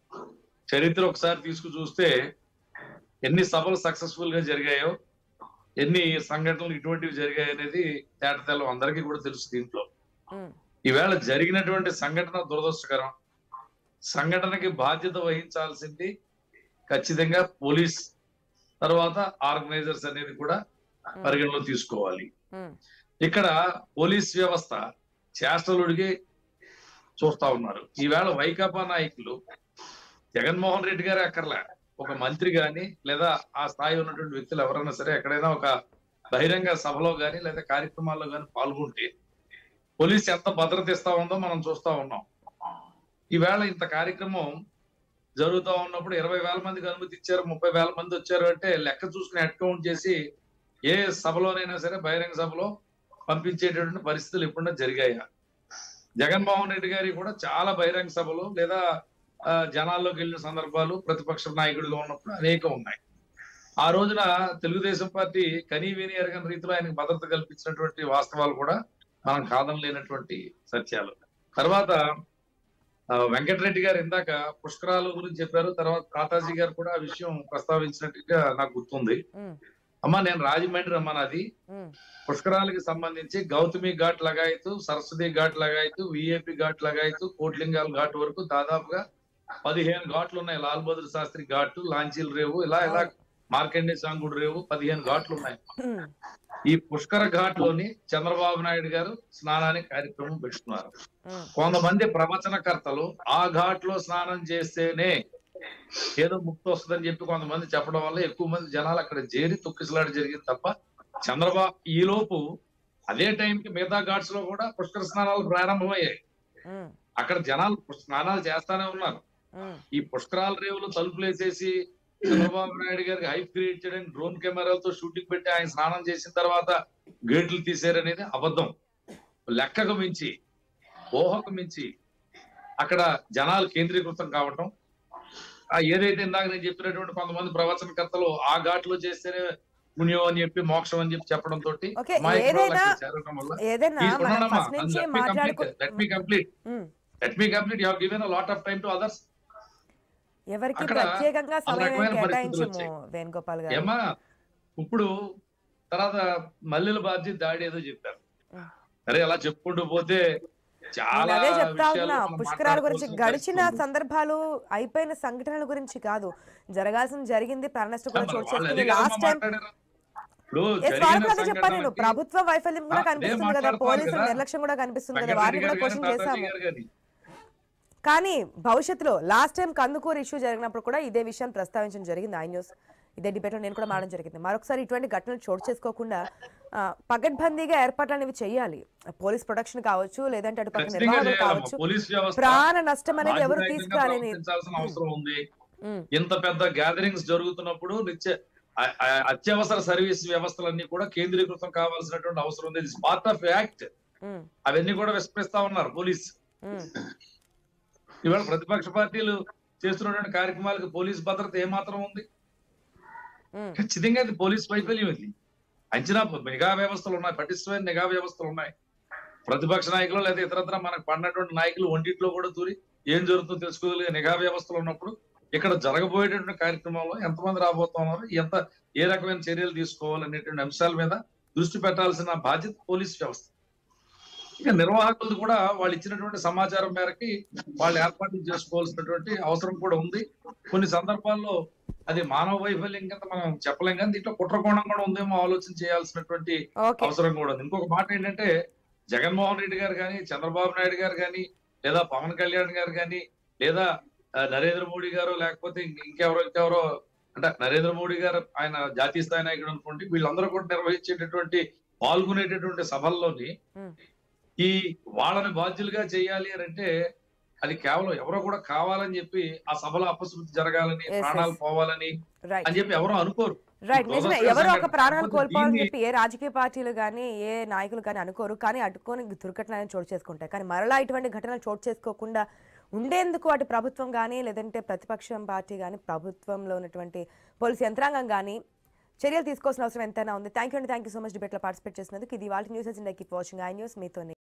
చరిత్ర ఒకసారి తీసుకు చూస్తే ఎన్ని సభలు సక్సెస్ఫుల్ గా జరిగాయో ఎన్ని సంఘటనలు ఇటువంటివి జరిగాయి అనేది తేటతెల్లం అందరికీ కూడా తెలుసు దీంట్లో ఉమ్, ఈవేళ జరిగినటువంటి సంఘటన దురదృష్టకరం సంఘటనకి బాధ్యత వహించాల్సింది ఖచ్చితంగా పోలీస్ తర్వాత ఆర్గనైజర్స్ అనేది కూడా పరిగణలో తీసుకోవాలి ఉమ్, ఇక్కడ పోలీస్ వ్యవస్థ చేష్టలుడికి చూస్తా ఉన్నారు ఈవేళ వైకాపా నాయకులు జగన్మోహన్ రెడ్డి గారే అక్కర్లే ఒక మంత్రి గాని లేదా ఆ స్థాయి ఉన్నటువంటి వ్యక్తులు ఎవరైనా సరే ఎక్కడైనా ఒక బహిరంగ సభలో గాని లేదా కార్యక్రమాల్లో గాని పాల్గొంటే పోలీస్ ఎంత భద్రత ఇస్తా ఉందో మనం చూస్తా ఉన్నాం ఈవేళ ఇంత కార్యక్రమం జరుగుతా ఉన్నప్పుడు ఇరవై వేల మందికి అనుమతి ఇచ్చారు ముప్పై వేల మంది వచ్చారు అంటే లెక్క చూసుకుని హెడ్ కౌంట్ చేసి ఏ సభలోనైనా సరే బహిరంగ సభలో పంపించేటటువంటి పరిస్థితులు ఎప్పుడన్నా జరిగాయా జగన్మోహన్ రెడ్డి గారి కూడా చాలా బహిరంగ సభలు లేదా ఆ, జనాల్లోకి వెళ్ళిన సందర్భాలు ప్రతిపక్ష నాయకుడిగా ఉన్నప్పుడు అనేక ఉన్నాయి ఆ రోజున తెలుగుదేశం పార్టీ కనీ విని ఎరగని రీతిలో ఆయనకు భద్రత కల్పించినటువంటి వాస్తవాలు కూడా మనం కాదనలేనటువంటి సత్యాలు తర్వాత ఆ, వెంకటరెడ్డి గారు ఇందాక పుష్కరాల గురించి చెప్పారు తర్వాత తాతాజీ గారు కూడా ఆ విషయం ప్రస్తావించినట్టుగా నాకు గుర్తుంది ఉమ్, అమ్మా నేను రాజమండ్రి అమ్మా నాది ఉమ్, పుష్కరాలకి సంబంధించి గౌతమి ఘాట్ లగాయతు సరస్వతి ఘాట్ లగాయతు విఏపి ఘాట్ లగాయతు కోట్లింగాల ఘాట్ వరకు దాదాపుగా పదిహేను ఘాట్లు ఉన్నాయి లాల్ బహదూర్ శాస్త్రి ఘాట్ లాంచీల రేవు ఇలా ఇలా మార్కండే సాంగుడు రేవు పదిహేను ఘాట్లు ఉన్నాయి ఉమ్, ఈ పుష్కర ఘాట్ లోని చంద్రబాబు నాయుడు గారు స్నానానికి కార్యక్రమం పెట్టుకున్నారు ఉమ్, కొంతమంది ప్రవచనకర్తలు ఆ ఘాట్ లో స్నానం చేస్తేనే ఏదో ముక్తి వస్తుందని చెప్పి కొంతమంది చెప్పడం వల్ల ఎక్కువ మంది జనాలు అక్కడ చేరి తొక్కిసలాట జరిగింది తప్ప చంద్రబాబు ఈ లోపు అదే టైంకి మిగతా ఘాట్స్ లో కూడా పుష్కర స్నానాలు ప్రారంభమయ్యాయి ఉమ్, అక్కడ జనాలు స్నానాలు చేస్తానే ఉన్నారు ఉమ్, ఈ పుష్కరాల రేవులు తలుపులు వేసేసి చంద్రబాబు నాయుడు గారికి హైప్ క్రియేట్ చేయడానికి డ్రోన్ కెమెరాలతో షూటింగ్ పెట్టి ఆయన స్నానం చేసిన తర్వాత గేట్లు తీసారనేది అబద్ధం లెక్కకు మించి ఊహకు మించి అక్కడ జనాలు కేంద్రీకృతం కావటం ఆ ఏదైతే ఇందాక నేను చెప్పినటువంటి కొంతమంది ప్రవచనకర్తలు ఆ ఘాట్లో చేస్తేనే పుణ్యం అని చెప్పి మోక్షం అని చెప్పి చెప్పడం తోటి ఓకే, అమాయకులు ఏదైనా- అక్కడ చేరడం వల్ల ఏదైనా ఈ- మనం ఉండనమ్మా. ఫస్ట్ నుంచి Let me complete. మాట్లాడుకో Let me complete. Um, Let me complete. You have given a lot of time to others. ఎవరికి అక్కడ ప్రత్యేకంగా ఆ సమయం రకమైన పరిస్థితులు కేటాయించము వేణుగోపాల్ గారు ఏమా ఇప్పుడు తర్వాత మల్లెల బాధ్యత దాడి ఏదో చెప్పారు ఉం. అరే అలా చెప్పుకుంటూ పోతే నేను చాలా అదే చెప్తా విషయాలు ఉన్నా మనం పుష్కరాల గురించి మాట్లాడుకోవాల్సిన గడిచిన పరిస్థితి ఉంది. సందర్భాలు అయిపోయిన సంఘటనల గురించి కాదు జరగాల్సిన జరిగింది ప్రాణ నష్టం కూడా మరి చోటు వాళ్ళు చేసుకుంది అదే కదమ్మా లాస్ట్ టైం మాట్లాడారు. ఇప్పుడు ఎస్ జరిగిన వాళ్ళకి అదే చెప్పాను నేను సంఘటనలకి ప్రభుత్వ వైఫల్యం కూడా అదే కనిపిస్తుంది కదా మాట్లాడుతున్నారు పోలీసుల కదా. నిర్లక్ష్యం కూడా కనిపిస్తుంది కదా వెంకటరెడ్డి వారిని కూడా గారు కానీ, క్వశ్చన్ తాతాజీ చేశాము గారు కానీ. కానీ భవిష్యత్తులో లాస్ట్ టైం కందుకూరు ఇష్యూ జరిగినప్పుడు కూడా ఇదే విషయాన్ని ప్రస్తావించడం జరిగింది ఐ న్యూస్ ఇదే డిబేట్లో నేను కూడా మారడం జరిగింది మరొకసారి ఇటువంటి ఘటనలు చోటు చేసుకోకుండా ఆ, పగడ్బందీగా ఏర్పాట్లు అనేవి చేయాలి పోలీస్ ప్రొటెక్షన్ కావచ్చు లేదంటే అటు పక్కన ఖచ్చితంగా నిర్వహణ చేయాలమ్మా. కావచ్చు పోలీస్ వ్యవస్థ ప్రాణ నష్టం అనేది ఎవరు బాధ్యతాయుతంగా తీసుకురాలేని ప్రవర్తించాల్సిన అవసరం ఉంది ఉమ్, ఇంత పెద్ద గ్యాదరింగ్స్ జరుగుతున్నప్పుడు నిత్య అ- అ- అత్యవసర సర్వీస్ వ్యవస్థలన్నీ కూడా కేంద్రీకృతం కావాల్సినటువంటి అవసరం ఉంది పార్ట్ ఆఫ్ యాక్ట్ ఉమ్, అవన్నీ కూడా విస్మరిస్తా ఉన్నారు పోలీస్ ఉమ్, ఇవాళ ప్రతిపక్ష పార్టీలు చేస్తున్నటువంటి కార్యక్రమాలకు పోలీస్ భద్రత ఏమాత్రం ఉంది ఉమ్, ఖచ్చితంగా అది పోలీస్ వైఫల్యం ఇది అంచనా నిఘా వ్యవస్థలు ఉన్నాయి పటిష్టమైన నిఘా వ్యవస్థలు ఉన్నాయి ప్రతిపక్ష నాయకులు లేదా ఇతరత్ర మనకు పడినటువంటి నాయకులు ఒంటిట్లో కూడా దూరి ఏం జరుగుతుందో తెలుసుకోగలిగే నిఘా వ్యవస్థలు ఉన్నప్పుడు ఇక్కడ జరగబోయేటటువంటి కార్యక్రమంలో ఎంతమంది రాబోతున్నారు ఎంత ఏ రకమైన చర్యలు తీసుకోవాలనేటువంటి అంశాల మీద దృష్టి పెట్టాల్సిన బాధ్యత పోలీస్ వ్యవస్థ ఇక నిర్వాహకులు కూడా వాళ్ళు ఇచ్చినటువంటి సమాచారం మేరకి వాళ్ళు ఏర్పాట్లు చేసుకోవాల్సినటువంటి అవసరం కూడా ఉంది కొన్ని సందర్భాల్లో అది మానవ వైఫల్యం కింద మనం చెప్పలేం కానీ దీంట్లో కుట్రకోణం కూడా ఉందేమో ఆలోచన చేయాల్సినటువంటి ఓకే అవసరం కూడా ఉంది ఇంకొక మాట ఏంటంటే జగన్మోహన్ రెడ్డి గారు కానీ చంద్రబాబు నాయుడు గారు కానీ లేదా పవన్ కళ్యాణ్ గారు కానీ లేదా ఆ, నరేంద్ర మోడీ గారు లేకపోతే ఇంక- ఇంకెవరో ఇంకెవరో అంటే నరేంద్ర మోడీ గారు ఆయన జాతీయ స్థాయి నాయకుడు అనుకోండి వీళ్ళందరూ కూడా నిర్వహించేటటువంటి పాల్గొనేటటువంటి సభల్లోని ఉమ్. ఈ వాళ్ళని బాధ్యులుగా చేయాలి అని అంటే అది కేవలం ఎవరో కూడా కావాలని చెప్పి ఆ సభలో అపశృతి జరగాలని Yes, ప్రాణాలు yes. పోవాలని రైట్ అని చెప్పి ఎవరు అనుకోరు రైట్ ఈ నిజమే దురదృష్టకర ఎవరో ఒక సంఘటన. ప్రాణాలు కాకపోతే కోల్పోవాలని దీన్ని- చెప్పి ఏ రాజకీయ పార్టీలు కానీ ఏ నాయకులు కానీ అనుకోరు కానీ అడ్డుకొని దుర్ఘటనలు అనేవి చోటు చేసుకుంటాయి కానీ మరలా ఇటువంటి ఘటనలు చోటు చేసుకోకుండా ఉండేందుకు అటు ప్రభుత్వం కానీ లేదంటే ప్రతిపక్షం పార్టీ కానీ ప్రభుత్వంలో ఉన్నటువంటి పోలీస్ యంత్రాంగం కానీ చర్యలు తీసుకోవాల్సిన అవసరం ఎంతైనా ఉంది థ్యాంక్ యూ అండి థ్యాంక్ యూ సో మచ్ డిబేట్లో పార్టిసిపేట్ చేసినందుకు ఇది వాళ్ళ news India keep watching I news మీతో